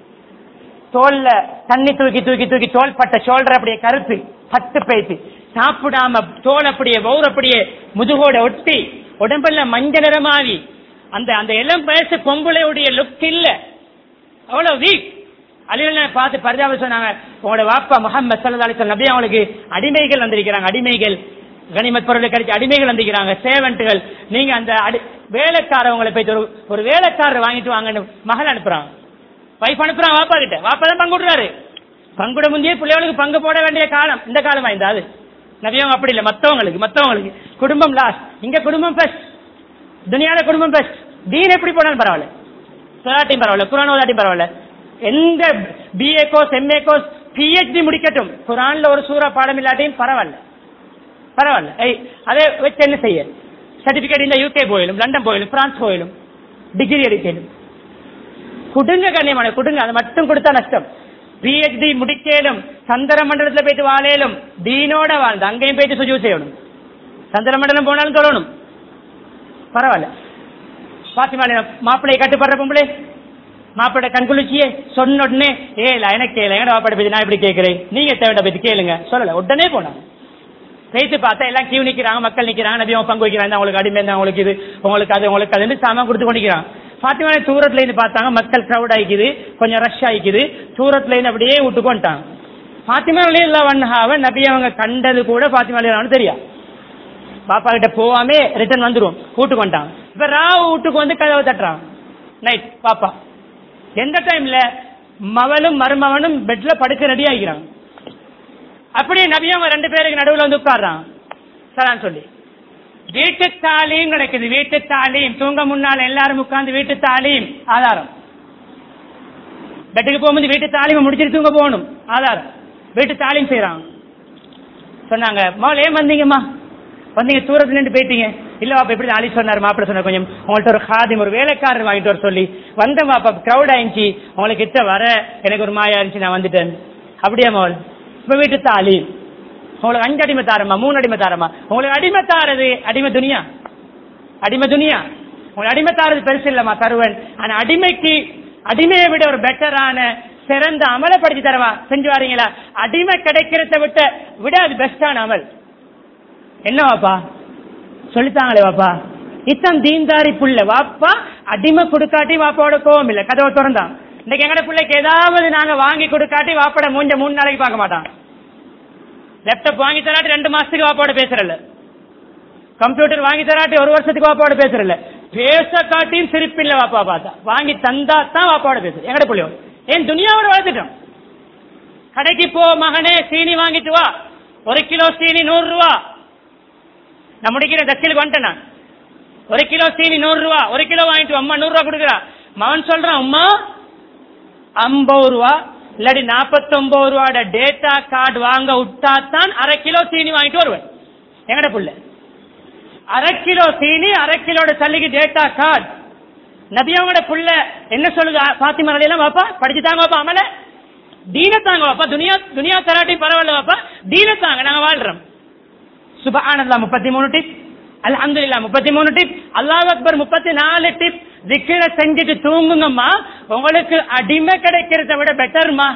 தோல்ல தண்ணி தூக்கி தூக்கி தூக்கி தோல் பட்ட ஷோல்டர் அப்படியே கருத்து பத்து பேத்து சாப்பிடாம தோல் அப்படியே வௌர் அப்படியே முதுகோட ஒட்டி உடம்புல மஞ்ச நிறமாவி அந்த அந்த இளம் வயசு பொம்பளையுடைய லுக் இல்ல அவ்வளவு வீக் அலிவன பார்த்து பரிதாபம் சொன்னாங்க உங்களோட வாப்பா முகமது சல்லா அலிசல் நபி அவங்களுக்கு அடிமைகள் வந்திருக்கிறாங்க அடிமைகள் கனிமத் பொருளை கிடைச்ச அடிமைகள் வந்திருக்கிறாங்க சேவன்ட்டுகள் நீங்க அந்த அடி வேலைக்காரவங்களை போய் ஒரு ஒரு வேலைக்காரர் வாங்கிட்டு வாங்கன்னு மகள் அனுப்புறாங்க வைஃப் அனுப்புறாங்க வாப்பா கிட்ட வாப்பா தான் பங்கு விடுறாரு பங்குட முந்தைய பிள்ளைகளுக்கு பங்கு போட வேண்டிய காலம் இந்த காலம் வாய்ந்தா அது நவியவங்க அப்படி இல்லை மத்தவங்களுக்கு மத்தவங்களுக்கு குடும்பம் லாஸ்ட் இங்க குடும்பம் பெஸ்ட் துனியால குடும்பம் பெஸ்ட் தீன் எப்படி போனாலும் பரவாயில்ல சொல்லாட்டியும் பரவாயில்ல குரான் ஓதாட்டியும் பரவாயில்ல எந்த BA course MA course PhD முடிக்கட்டும் குரான்ல ஒரு சூறா பாடம் இல்லாட்டியும் பரவாயில்ல பரவாயில்ல ஏய், அதை வச்சு என்ன செய்ய சர்டிபிகேட் இந்த யூகே போயிலும் லண்டன் போயிலும் பிரான்ஸ் போயிலும் டிகிரி எடுக்கலும் குடுங்க கண்ணியமான குடுங்க அது மட்டும் கொடுத்தா நஷ்டம் பிஹெச்டி முடிக்கலும் சந்திர மண்டலத்துல போயிட்டு வாழையிலும் தீனோட வாழ்ந்து அங்கேயும் போயிட்டு சுஜூ செய்யணும் சந்திர மண்டலம் போனாலும் சொல்லணும் பரவாயில்ல பாத்திமா மாப்பிள்ளையை கட்டுப்படுற பொம்பளை மாப்பிள்ளை கண்குளிச்சியே சொன்ன உடனே ஏல எனக்கு கேளு எங்கட மாப்பிள்ளை பத்தி நான் இப்படி கேட்கிறேன் நீங்க தேவையான பத்தி கேளுங்க சொல்லல உடனே போனாங்க பேசி பார்த்தா எல்லாம் கியூ நிக்கிறாங்க மக்கள் நிக்கிறாங்க நபி அவன் பங்கு வைக்கிறாங்க உங்களுக்கு அடிமை இருந்தா உங்களுக்கு இது உங்களுக்கு அது உங்களுக்கு அதுன்னு சாமான் கொடுத்து கொண்டிருக்கிறான் பாத்திமா தூரத்துல இருந்து பார்த்தாங்க மக்கள் கிரௌட் ஆயிக்குது கொஞ்சம் ரஷ் ஆயிக்குது தூரத்துல இருந்து அப்படியே விட்டு கொண்டாங்க பாத்திமா இல்ல வண்ணாவ நபி அவங்க கண்டது கூட பாத்திமா இல்லையான்னு தெரியும் பாப்பா கிட்ட போவாமே ரிட்டர்ன் வந்துரும் வீட்டுக்கு வந்துட்டான் இப்ப ராவ் வீட்டுக்கு வந்து கதவை தட்டுறான் நைட் பாப்பா எந்த டைம்ல மவளும் மருமவனும் பெட்ல படுக்க ரெடி ஆகிக்கிறாங்க அப்படியே நபியவங்க ரெண்டு பேருக்கு நடுவுல வந்து உட்கார்றான் சலான்னு சொல்லி வீட்டு தாலியும் கிடைக்குது வீட்டு தாலியும் தூங்க முன்னால எல்லாரும் உட்கார்ந்து வீட்டு தாலியும் ஆதாரம் பெட்டுக்கு போகும்போது வீட்டு தாலியும் முடிச்சிட்டு தூங்க போகணும் ஆதாரம் வீட்டு தாலியும் செய்யறாங்க சொன்னாங்க மகள் ஏன் வந்தீங்கம்மா வந்தீங்க தூரத்துல நின்று போயிட்டீங்க இல்ல பாப்பா எப்படி ஆளி சொன்னார் மாப்பிள்ள சொன்னார் கொஞ்சம் உங்கள்ட்ட ஒரு காதிம் ஒரு வேலைக்காரர் வாங்கிட்டு வர சொல்லி வந்த பாப்பா கிரௌட் ஆயிடுச்சு உங்களுக்கு கிட்ட வர எனக்கு ஒரு மாயா இருந்துச்சு நான் வந்துட்டேன் அப்படியே மகள் இப்ப வீட்டு தாலி உங்களுக்கு அஞ்சு அடிமை தாரமா மூணு அடிமை தாரமா உங்களுக்கு அடிமை தாரது அடிமை துனியா அடிமை துனியா உங்களுக்கு அடிமை தாரது பெருசு இல்லம்மா தருவன் ஆனா அடிமைக்கு அடிமையை விட ஒரு பெட்டரான சிறந்த அமலப்படுத்தி தரவா செஞ்சு வாரீங்களா அடிமை கிடைக்கிறத விட்ட விட அது பெஸ்டான அமல் என்ன வாப்பா சொல்லித்தாங்களே வாப்பா இத்தம் தீன்தாரி புள்ள வாப்பா அடிமை கொடுக்காட்டி வாப்பாவோட கோவம் இல்ல கதவை திறந்தான் இன்னைக்கு எங்கட பிள்ளைக்கு ஏதாவது நாங்க வாங்கி கொடுக்காட்டி வாப்பாட மூஞ்ச மூணு நாளைக்கு பார்க்க மாட்டான் லேப்டாப் வாங்கி தராட்டி ரெண்டு மாசத்துக்கு வாப்பாவோட பேசுறல கம்ப்யூட்டர் வாங்கி தராட்டி ஒரு வருஷத்துக்கு வாப்பாவோட பேசுறல பேச காட்டியும் சிரிப்பில்ல வாப்பா பார்த்தா வாங்கி தந்தா தான் வாப்பாவோட பேசுற எங்கட பிள்ளையோ ஏன் துனியாவோட வளர்த்துட்டோம் கடைக்கு போ மகனே சீனி வாங்கிட்டு வா ஒரு கிலோ சீனி நூறு ரூபா நான் முடிக்கிற தச்சிலுக்கு வந்துட்டேன் நான் ஒரு கிலோ சீனி நூறு ரூபா ஒரு கிலோ வாங்கிட்டு வா, அம்மா நூறு ரூபா கொடுக்குறா மகன் சொல்றான் அம்மா ஐம்பது ரூபா இல்லாட்டி நாற்பத்தொன்பது ரூபாட டேட்டா கார்டு வாங்க விட்டா தான் அரை கிலோ சீனி வாங்கிட்டு வருவேன் எங்கட புள்ள அரை கிலோ சீனி அரை கிலோட சல்லிக்கு டேட்டா கார்டு நபியாவோட புள்ள என்ன சொல்லுது பாத்திமா எல்லாம் பாப்பா படிச்சு தாங்க பாப்பா அமல தீன தாங்க பாப்பா துனியா துனியா தராட்டி பரவாயில்ல பாப்பா தீன தாங்க நாங்க வாழ்றோம் சுபஹானல்லாஹ் முப்பத்தி மூணு டிப் அல்ஹம்துலில்லாஹ் முப்பத்தி மூணு டிப் அல்லாஹ் அக்பர் முப்பத்தி நாலு டிப் திக்கிர செஞ்சுட்டு தூங்குங்கம்மா உங்களுக்கு அடிமை கிடைக்கிறத விட பெட்டர்மா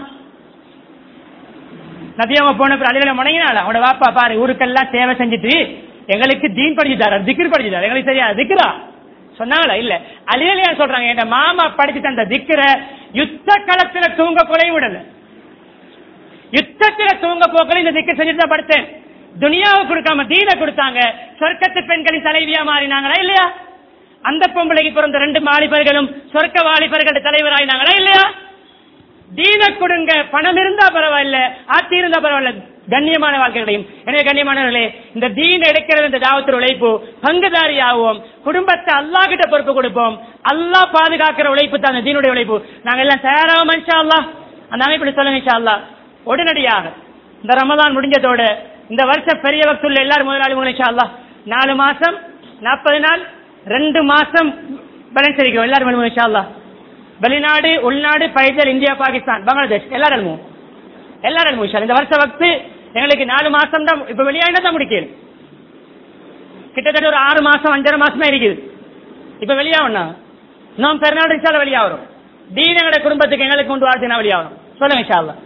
நபியாவ போன அழிவுல முடங்கினால அவனோட வாப்பா பாரு ஊருக்கெல்லாம் சேவை செஞ்சுட்டு எங்களுக்கு தீன் படிச்சு தர திக்ர் படிச்சு தர எங்களுக்கு சரியா திக்ரா சொன்னாங்களா இல்ல அழியலையா சொல்றாங்க என் மாமா படிச்சு தந்த திக்கிற யுத்த களத்துல தூங்க கொலை விடல யுத்தத்துல தூங்க போக்கல இந்த திக்கு செஞ்சுட்டு தான் படுத்தேன் துனியாவை கொடுக்காம தீன கொடுத்தாங்க சொர்க்கத்து பெண்களின் தலைவியா மாறினாங்களா இல்லையா அந்த பொம்பளைக்கு பிறந்த ரெண்டு வாலிபர்களும் சொர்க்க வாலிபர்கள் தலைவராயினாங்களா இல்லையா தீன கொடுங்க பணம் இருந்தா பரவாயில்ல ஆட்சி இருந்தா பரவாயில்ல கண்ணியமான வாழ்க்கைகளையும் எனவே கண்ணியமானவர்களே இந்த தீன் எடுக்கிறது இந்த தாவத்தில் உழைப்பு பங்குதாரி ஆவோம் குடும்பத்தை அல்லாஹ் கிட்ட பொறுப்பு கொடுப்போம் அல்லாஹ் பாதுகாக்கிற உழைப்பு தான் அந்த தீனுடைய உழைப்பு நாங்க எல்லாம் தயாராகும் இன்ஷா அல்லாஹ் அந்த அமைப்பில் சொல்லுங்க இன்ஷா அல்லாஹ் உடனடியாக இந்த ரமதான் முடிஞ்சதோட இந்த வருஷம் பெரிய வக்துள்ள எல்லாரும் முதலாளிகளும் இன்ஷா அல்லாஹ் நாலு மாசம் நாற்பது நாள் ரெண்டு மாசம் பேலன்ஸ் இருக்கிறோம் எல்லாரும் எழுதுவோம் இன்ஷா அல்லாஹ் வெளிநாடு உள்நாடு பைதல் இந்தியா பாகிஸ்தான் பங்களாதேஷ் எல்லாரும் எழுதுவோம் எல்லாரும் எழுதுவோம் இன்ஷா அல்லாஹ். இந்த வருஷ வக்து எங்களுக்கு நாலு மாசம் தான் இப்ப வெளியாயினா தான் முடிக்கணும் கிட்டத்தட்ட ஒரு ஆறு மாசம் அஞ்சரை மாசமே இருக்குது இப்ப வெளியாகணும் இன்னும் பெருநாள் இன்ஷால்ல வெளியாகிறோம் தீன் எங்களுடைய குடும்பத்துக்கு எங்களுக்கு கொண்டு வாழ்த்துனா வெளியாகணும் சொல்லுங்க இன்ஷா அல்லாஹ்.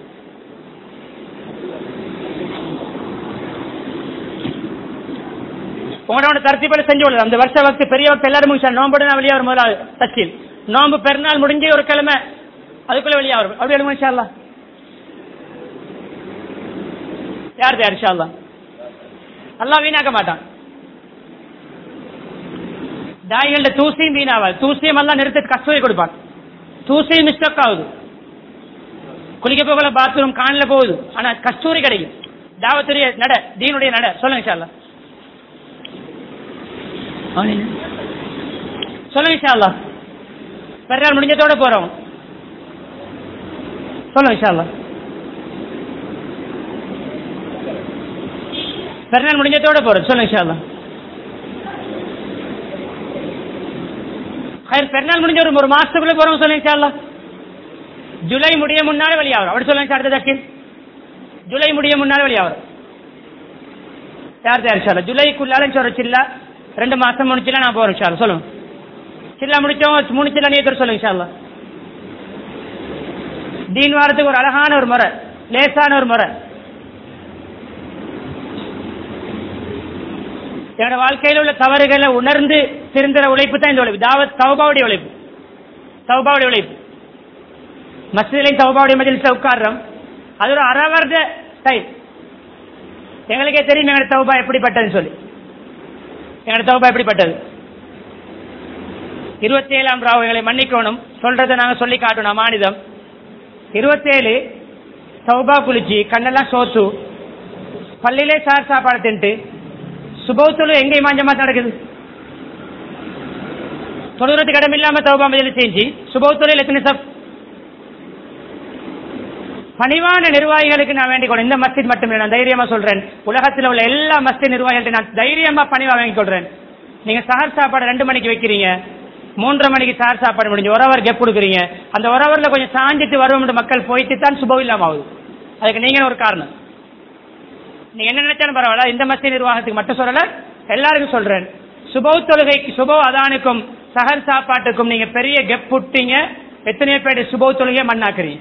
உங்களோட தரத்திப்படி செஞ்சு கொள்ளுது அந்த வருஷ வக்து பெரிய வக்து எல்லாரும் முடிச்சா நோம்போடு நான் வெளியே வரும் முதலாவது சச்சில் நோம்பு பெருநாள் முடிஞ்சு ஒரு கிழமை அதுக்குள்ள வெளியே வரும் அப்படி எழுதுமா இன்ஷா அல்லாஹ். யார் தயார் இன்ஷா அல்லாஹ்? அல்லாஹ் வீணாக்க மாட்டான் தாய்கள தூசியும் வீணாவாது தூசியம் எல்லாம் நிறுத்தி கஸ்தூரி கொடுப்பான் தூசியும் மிஸ்டேக் ஆகுது குளிக்க போகல பாத்ரூம் காணல போகுது ஆனா கஸ்தூரி கிடைக்கும் தாவத்துடைய நட தீனுடைய நட சொல்லுங்க இன்ஷா அல்லாஹ். அவனே. சொல்லுங்க இன்ஷா அல்லாஹ். பெருநாள் முடிஞ்சதோட போறோம் சொல்லுங்க இன்ஷா அல்லாஹ். பெருநாள் முடிஞ்சதோட போறோம் சொல்லுங்க இன்ஷா அல்லாஹ். ஹைர் பெருநாள் முடிஞ்ச ஒரு ஒரு மாசத்துக்குள்ள போறோம் சொல்லுங்க இன்ஷா அல்லாஹ். ஜூலை முடிய முன்னால வெளியாகும் அப்படி சொல்லுங்க அடுத்த தஸ்கீல் ஜூலை முடிய முன்னால வெளியாகும் யார் தயார் சார் ஜூலைக்குள்ளால சொல்ற சில்லா ரெண்டு மாசம் முடிச்சுல நான் போறேன் சார் சொல்லுங்க சில்லா முடிச்சோம் மூணு சில்லா நீ சொல்லுங்க இன்ஷா தீன் வாரத்துக்கு ஒரு அழகான ஒரு முறை லேசான ஒரு முறை என்னோட வாழ்க்கையில் உள்ள தவறுகளை உணர்ந்து திருந்துற உழைப்பு தான் இந்த உழைப்பு தாவத் தௌபாவுடைய உழைப்பு தௌபாவுடைய உழைப்பு மசிதிலையும் தௌபாவுடைய மதில் உட்காடுறோம் அது ஒரு அரை வருட ஸ்டைல் எங்களுக்கே தெரியும் எங்களோட தௌபா எப்படிப்பட்டதுன்னு சொல்லி எங்களோட தௌபா எப்படிப்பட்டது இருபத்தி ஏழாம் ராவு எங்களை மன்னிக்கணும் சொல்றதை நாங்க சொல்லி காட்டணும் அமானிதம் இருபத்தேழு சௌபா குளிச்சு கண்ணெல்லாம் சோத்து பள்ளியிலே சார் சாப்பாடு தின்ட்டு சுபவத்துல எங்க மாஞ்சமா நடக்குது தொழுறதுக்கு இடம் இல்லாம தௌபா மதியில் செஞ்சு சுபவத்துல எத்தனை சப் பணிவான நிர்வாகிகளுக்கு நான் வேண்டிக் கொள்றேன் இந்த மஸ்ஜித் மட்டும் இல்லை நான் தைரியமா சொல்றேன் உலகத்தில் உள்ள எல்லா மஸ்ஜித் நிர்வாகிகள்ட்ட நான் தைரியமா பணிவா வாங்கிக் கொள்றேன் நீங்க சஹர் சாப்பாடு ரெண்டு மணிக்கு வைக்கிறீங்க மூன்றரை மணிக்கு சார் சாப்பாடு முடிஞ்சு ஒரு ஹவர் கெப் கொடுக்குறீங்க அந்த ஒரு ஹவர்ல கொஞ்சம் சாஞ்சிட்டு வருவோம் மக்கள் போயிட்டு தான் சுபம் இல்லாம ஆகுது அதுக்கு நீங்க ஒரு காரணம் நீங்க என்ன நினைச்சாலும் பரவாயில்ல இந்த மத்திய நிர்வாகத்துக்கு மட்டும் சொல்லல எல்லாருக்கும் சொல்றேன் சுபவ் தொழுகைக்கு சுபவ் அதானுக்கும் சஹர் சாப்பாட்டுக்கும் நீங்க பெரிய கெப் விட்டீங்க எத்தனையோ பேர் சுபவ் தொழுகையை மண்ணாக்குறீங்க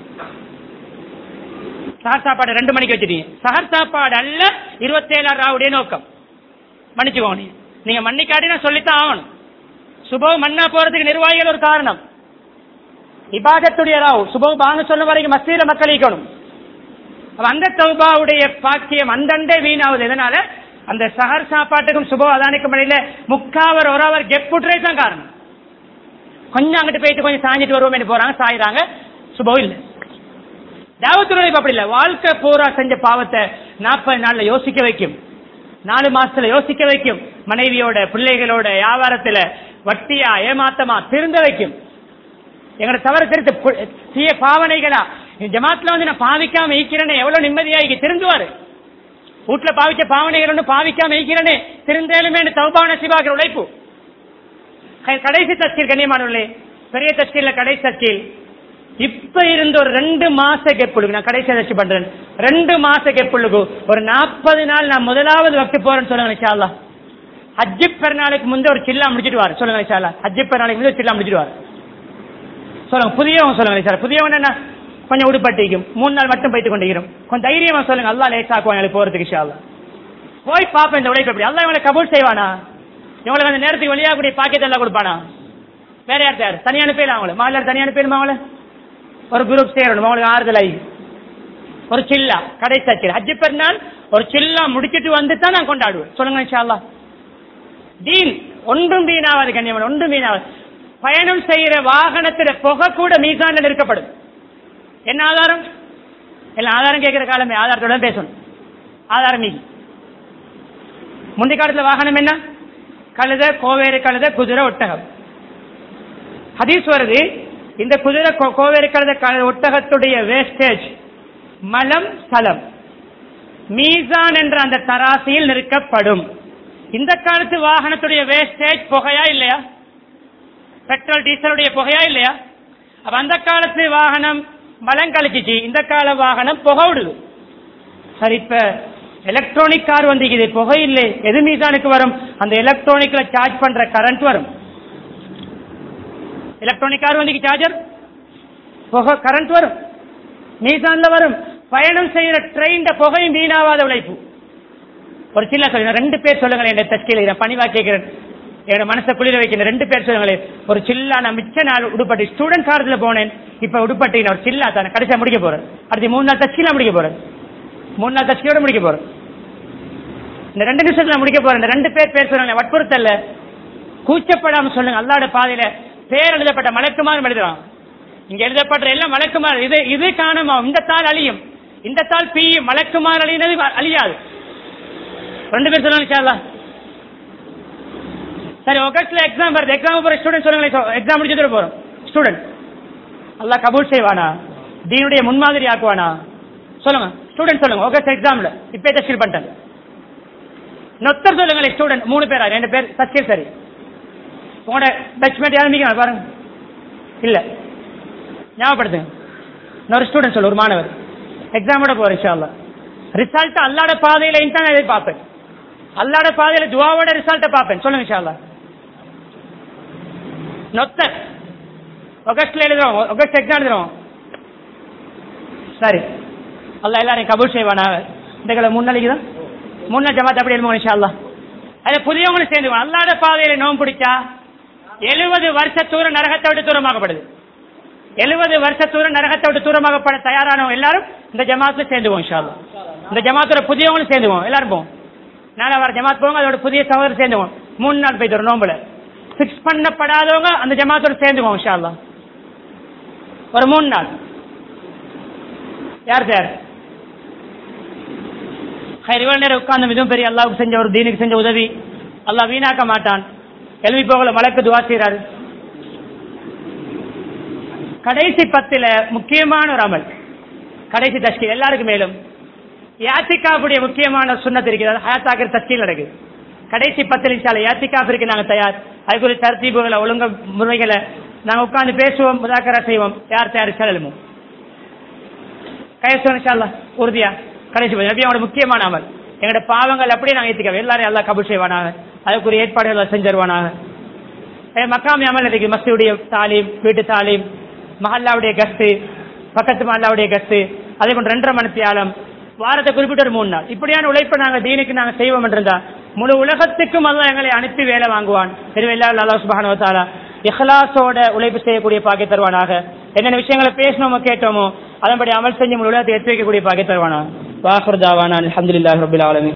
சஹர் சாப்பாடு ரெண்டு மணிக்கு வச்சிட்டீங்க சஹர் சாப்பாடு அல்ல இருபத்தேழாம் ராவுடைய நோக்கம் மன்னிச்சுக்கோங்க நீங்க. நீங்க மன்னிக்காட்டி நான் சொல்லித்தான் ஆகணும் சுபவ் மண்ணா போறதுக்கு நிர்வாகிகள் ஒரு காரணம் இபாதத்துடைய ராவ் சுபவ் வாங்க சொன்ன வரைக்கும் மஸ்தியில மக்கள் ஈக்கணும் அப்ப அந்த தௌபாவுடைய பாக்கியம் அந்தண்டே வீணாகுது எதனால அந்த சஹர் சாப்பாட்டுக்கும் சுபோ அதானிக்கும் இடையில முக்காவர் ஒரு அவர் கெப்புட்ரே தான் காரணம் கொஞ்சம் அங்கிட்டு போயிட்டு கொஞ்சம் சாஞ்சிட்டு வருவோம் போறாங்க சாயிறாங்க சுபோ இல்ல தேவத்துறை அப்படி இல்ல வாழ்க்கை பூரா செஞ்ச பாவத்தை நாற்பது நாள்ல யோசிக்க வைக்கும் நாலு மாசத்துல யோசிக்க வைக்கும் மனைவியோட பிள்ளைகளோட வியாபாரத்துல வட்டியா ஏமாத்தமா திருந்த வைக்கும் எங்களோட தவறு திருத்து பு- தீய பாவனைகளா இந்த ஜமாத்துல வந்து நான் பாவிக்காம ஈக்கிறேனே எவ்வளவு நிம்மதியா இங்க திருந்துவாரு வீட்டுல பாவிச்ச பாவனைகள் ஒன்று பாவிக்காம ஈக்கிறேனே திருந்தேலுமே தௌபாவன சிவாக்கிற உழைப்பு க- கடைசி தஸ்கீல் கண்ணியமானவர்களே பெரிய தஸ்கீல்ல கடைசி தஸ்கீல் இப்ப இருந்த ஒரு ரெண்டு மாச கெப்புளுக்கு நான் கடைசி தச்சு பண்றேன் ரெண்டு மாச கெப்புளுக்கு ஒரு நாற்பது நாள் நான் முதலாவது வக்து போறேன்னு சொல்லுங்க இன்ஷா அல்லாஹ் ஹஜ்ஜி பெருநாளுக்கு முந்தைய ஒரு சில்லா முடிச்சிட்டு வாரு சொல்லுங்க இன்ஷா அல்லாஹ் ஹஜ்ஜி பெருநாளுக்கு முந்தைய ஒரு சில்லா முடிச்சிட்டு வாரு சொல்லுங்க புதியவங்க சொல்லுங்க சார் புதியவன் என்ன கொஞ்சம் உடுப்பட்டிக்கும் மூணு நாள் மட்டும் போயிட்டு கொண்டிருக்கிறோம் கொஞ்சம் தைரியமா சொல்லுங்க அல்லா லேசாக்குவாங்க எனக்கு போறதுக்கு இன்ஷா அல்லாஹ் போய் பாப்பேன் இந்த உழைப்பு எப்படி அல்லா இவங்களை கபூல் செய்வானா இவங்களுக்கு அந்த நேரத்துக்கு வெளியாகக்கூடிய பாக்கெட் எல்லாம் கொடுப்பானா வேற யார் யார் தனியா அனுப்பிடலாம் அவங்கள மாநில தனியா அனுப்பிடுமா அவங்கள ஒரு குரூப் சேரணும் அவங்களுக்கு ஆறுதல் ஆகி ஒரு சில்லா கடைசி தச்சு ஹஜ்ஜி பெருநாள் ஒரு சில்லா முடிச்சிட்டு வந்து தான் நான் கொண்டாடுவேன் சொல்லுங்க இன்ஷா அல்லாஹ் தீன் ஒன்றும் வீணாவது கண்ணியமன் ஒன்றும் வீணாவது பயணம் செய்யற வாகனத்துல புகை கூட மீசான்ல நிற்கப்படும் என்ன ஆதாரம் எல்லாம் ஆதாரம் கேட்கிற காலமே ஆதாரத்தோட பேசணும் ஆதாரம் நீ முந்தைய காலத்துல வாகனம் என்ன கழுத கோவேறு கழுத குதிரை ஒட்டகம் ஹதீஸ் வருது இந்த குதிரை கோ- கோவேறு கழுத க- ஒட்டகத்துடைய வேஸ்டேஜ் மலம் சலம் மீசான் என்ற அந்த தராசியில் நிற்கப்படும் இந்த காலத்து வாகனத்துடைய வேஸ்டேஜ் புகையா இல்லையா பெட்ரோல் டீசலுடைய புகையா இல்லையா அப்ப அந்த காலத்து வாகனம் மலம் கழிச்சிச்சு இந்த கால வாகனம் புகை விடுது சரி இப்ப எலக்ட்ரானிக் கார் வந்திக்குது புகை இல்லை எது மீசானுக்கு வரும் அந்த எலக்ட்ரானிக்ல சார்ஜ் பண்ற கரண்ட் வரும் எலக்ட்ரானிக் கார் வந்து சார்ஜர் புகை கரண்ட் வரும் மீசான்ல வரும் பயணம் செய்யற ட்ரெயின் புகை வீணாவாத உழைப்பு ஒரு சின்ன சொல்லி ரெண்டு பேர் சொல்லுங்களேன் என் தச்சில இதை பணிவா கேட்கிறேன் என்னோட மனசை குளிர வைக்கிறேன் ரெண்டு பேர் சொல்லுங்களேன் ஒரு சில்லா நான் மிச்ச நாள் உடுப்பட்டி ஸ்டூடெண்ட் காலத்துல போனேன் இப்ப உடுப்பட்டி நான் ஒரு சில்லா தானே கடைசியா முடிக்க போறேன் அடுத்து மூணு நாள் தச்சிலா முடிக்க போறேன் மூணு நாள் தச்சியோட முடிக்க போறேன் இந்த ரெண்டு நிமிஷத்துல நான் முடிக்க போறேன் இந்த ரெண்டு பேர் பேர் சொல்லுங்க வற்புறுத்தல்ல கூச்சப்படாம சொல்லுங்க அல்லாட பாதையில பேர் எழுதப்பட்ட மலக்குமார் எழுதுறான் இங்க எழுதப்பட்ட எல்லாம் மலக்குமார் இது இது காணுமா இந்த தாள் அழியும் இந்த தாள் பீயும் மலக்குமார் அழியினது அழியாது ரெண்டு பேர் சொல்லுங்க இன்ஷா அல்லாஹ். சரி ஆகஸ்ட்ல எக்ஸாம் வருது எக்ஸாம் போற ஸ்டூடெண்ட் சொல்லுங்களேன் எக்ஸாம் முடிச்சுட்டு போறோம் ஸ்டூடெண்ட் அல்லாஹ் கபூல் செய்வானா தீனுடைய முன்மாதிரி ஆக்குவானா சொல்லுங்க ஸ்டூடெண்ட் சொல்லுங்க ஆகஸ்ட் எக்ஸாம்ல இப்பே தஸ்கீல் பண்ணிட்டேன் நொத்தர் சொல்லுங்களேன் ஸ்டூடெண்ட் மூணு பேரா ரெண்டு பேர் தஸ்கீல் சரி உங்களோட பேட்ச்மேட் யாரும் நிக்கணும் பாருங்க இல்ல ஞாபகப்படுத்துங்க இன்னொரு ஸ்டூடெண்ட் சொல்ல ஒரு மாணவர் எக்ஸாமோட போற இன்ஷால்லா ரிசல்ட் அல்லாட பாதையில தான் நான் எதிர்பார்ப்பேன் அல்லாட பாதையில துவாவோட ரிசல்ட்டை பார்ப்பேன் சொல்லுங்க இன்ஷால்லா நொத்த ஆகஸ்ட்ல எழுதுறோம் ஆகஸ்ட் எக்ஸாம் எழுதுறோம் சரி அல்லாஹ் எல்லாரையும் கபூல் செய்வானாக இந்த கிழமை முன்னாளிக்கு தான் முன்ன ஜமாத் அப்படி எழுதுவோம் இன்ஷா அல்லாஹ் அது புதியவங்களும் சேர்ந்துவோம் அல்லாத பாதையில நோம் பிடிச்சா எழுபது வருஷ தூரம் நரகத்தை விட்டு தூரமாகப்படுது எழுபது வருஷ தூரம் நரகத்தை விட்டு தூரமாகப்பட தயாரானவங்க எல்லாரும் இந்த ஜமாத்துல சேர்ந்துவோம் இன்ஷா அல்லாஹ் இந்த ஜமாத்தோட புதியவங்களும் சேர்ந்துவோம் எல்லாரும் போவோம் நாளை வர ஜமாத் போவாங்க அதோட புதிய சகோதரர் சேர்ந்துவோம் மூணு நாள் போயிட்டு வரும் நோம்புல பிக்ஸ் பண்ணப்படாதவங்க அந்த ஜமாத்தோட சேர்ந்துவோம் இன்ஷா அல்லாஹ் ஒரு மூணு நாள் யார் சார் இவ்வளவு நேரம் உட்கார்ந்து மிகவும் பெரிய அல்லாவுக்கு செஞ்ச ஒரு தீனுக்கு செஞ்ச உதவி அல்லாஹ் வீணாக்க மாட்டான் எழுதி போகல மலக்கு துவா செய்றாரு கடைசி பத்துல முக்கியமான ஒரு அமல் கடைசி தஷ்கீல் எல்லாருக்கும் மேலும் யாத்திகாவுடைய முக்கியமான சுண்ணத்து இருக்கிறது ஹயாத்தாக்கிற தஷ்கீல் நடக்குது கடைசி பத்து நிமிஷால யாத்திகாஃபிற்கு நாங்க தயார் அதுக்குரிய தர்த்தீபுகளை ஒழுங்க முறைகளை நாங்க உட்கார்ந்து பேசுவோம் முதாக்கரா செய்வோம் யார் தயாரிச்சால் எழுமோம் கையசோன் இன்ஷால்லா உறுதியா கடைசி பகுதி. நபியோட முக்கியமான அமல் எங்களோட பாவங்கள் அப்படியே நாங்கள் ஏற்றிக்கவே எல்லாரும் எல்லாம் கபூல் செய்வானாக அதுக்குரிய ஏற்பாடுகள் செஞ்சிருவானாக ஏ, மக்காமி அமல் இருக்கு மஸ்தியுடைய தாலீம் வீட்டு தாலீம் மஹல்லாவுடைய கஸ்து பக்கத்து மஹல்லாவுடைய கஸ்து அதே போன்ற ரெண்டரை மணி தியாலம் வாரத்தை குறிப்பிட்ட ஒரு மூணு நாள் இப்படியான உழைப்பை நாங்க தீனுக்கு நாங்க செய்வோம் என்றிருந்தா முழு உலகத்துக்கும் அல்லா எங்களை அனுப்பி வேலை வாங்குவான் எனவே எல்லாரும் அல்லா சுபஹானஹு வ தஆலா இஹ்லாஸோட உழைப்பு செய்யக்கூடிய பாக்கிய தருவானாக என்னென்ன விஷயங்களை பேசணுமோ கேட்டோமோ அதன்படி அமல் செஞ்சு முழு உலகத்தை எடுத்து வைக்கக்கூடிய பாக்கிய தருவானா வாஹர் தாவானா அல்ஹம்துலில்லாஹி ரப்பில் ஆலமீன்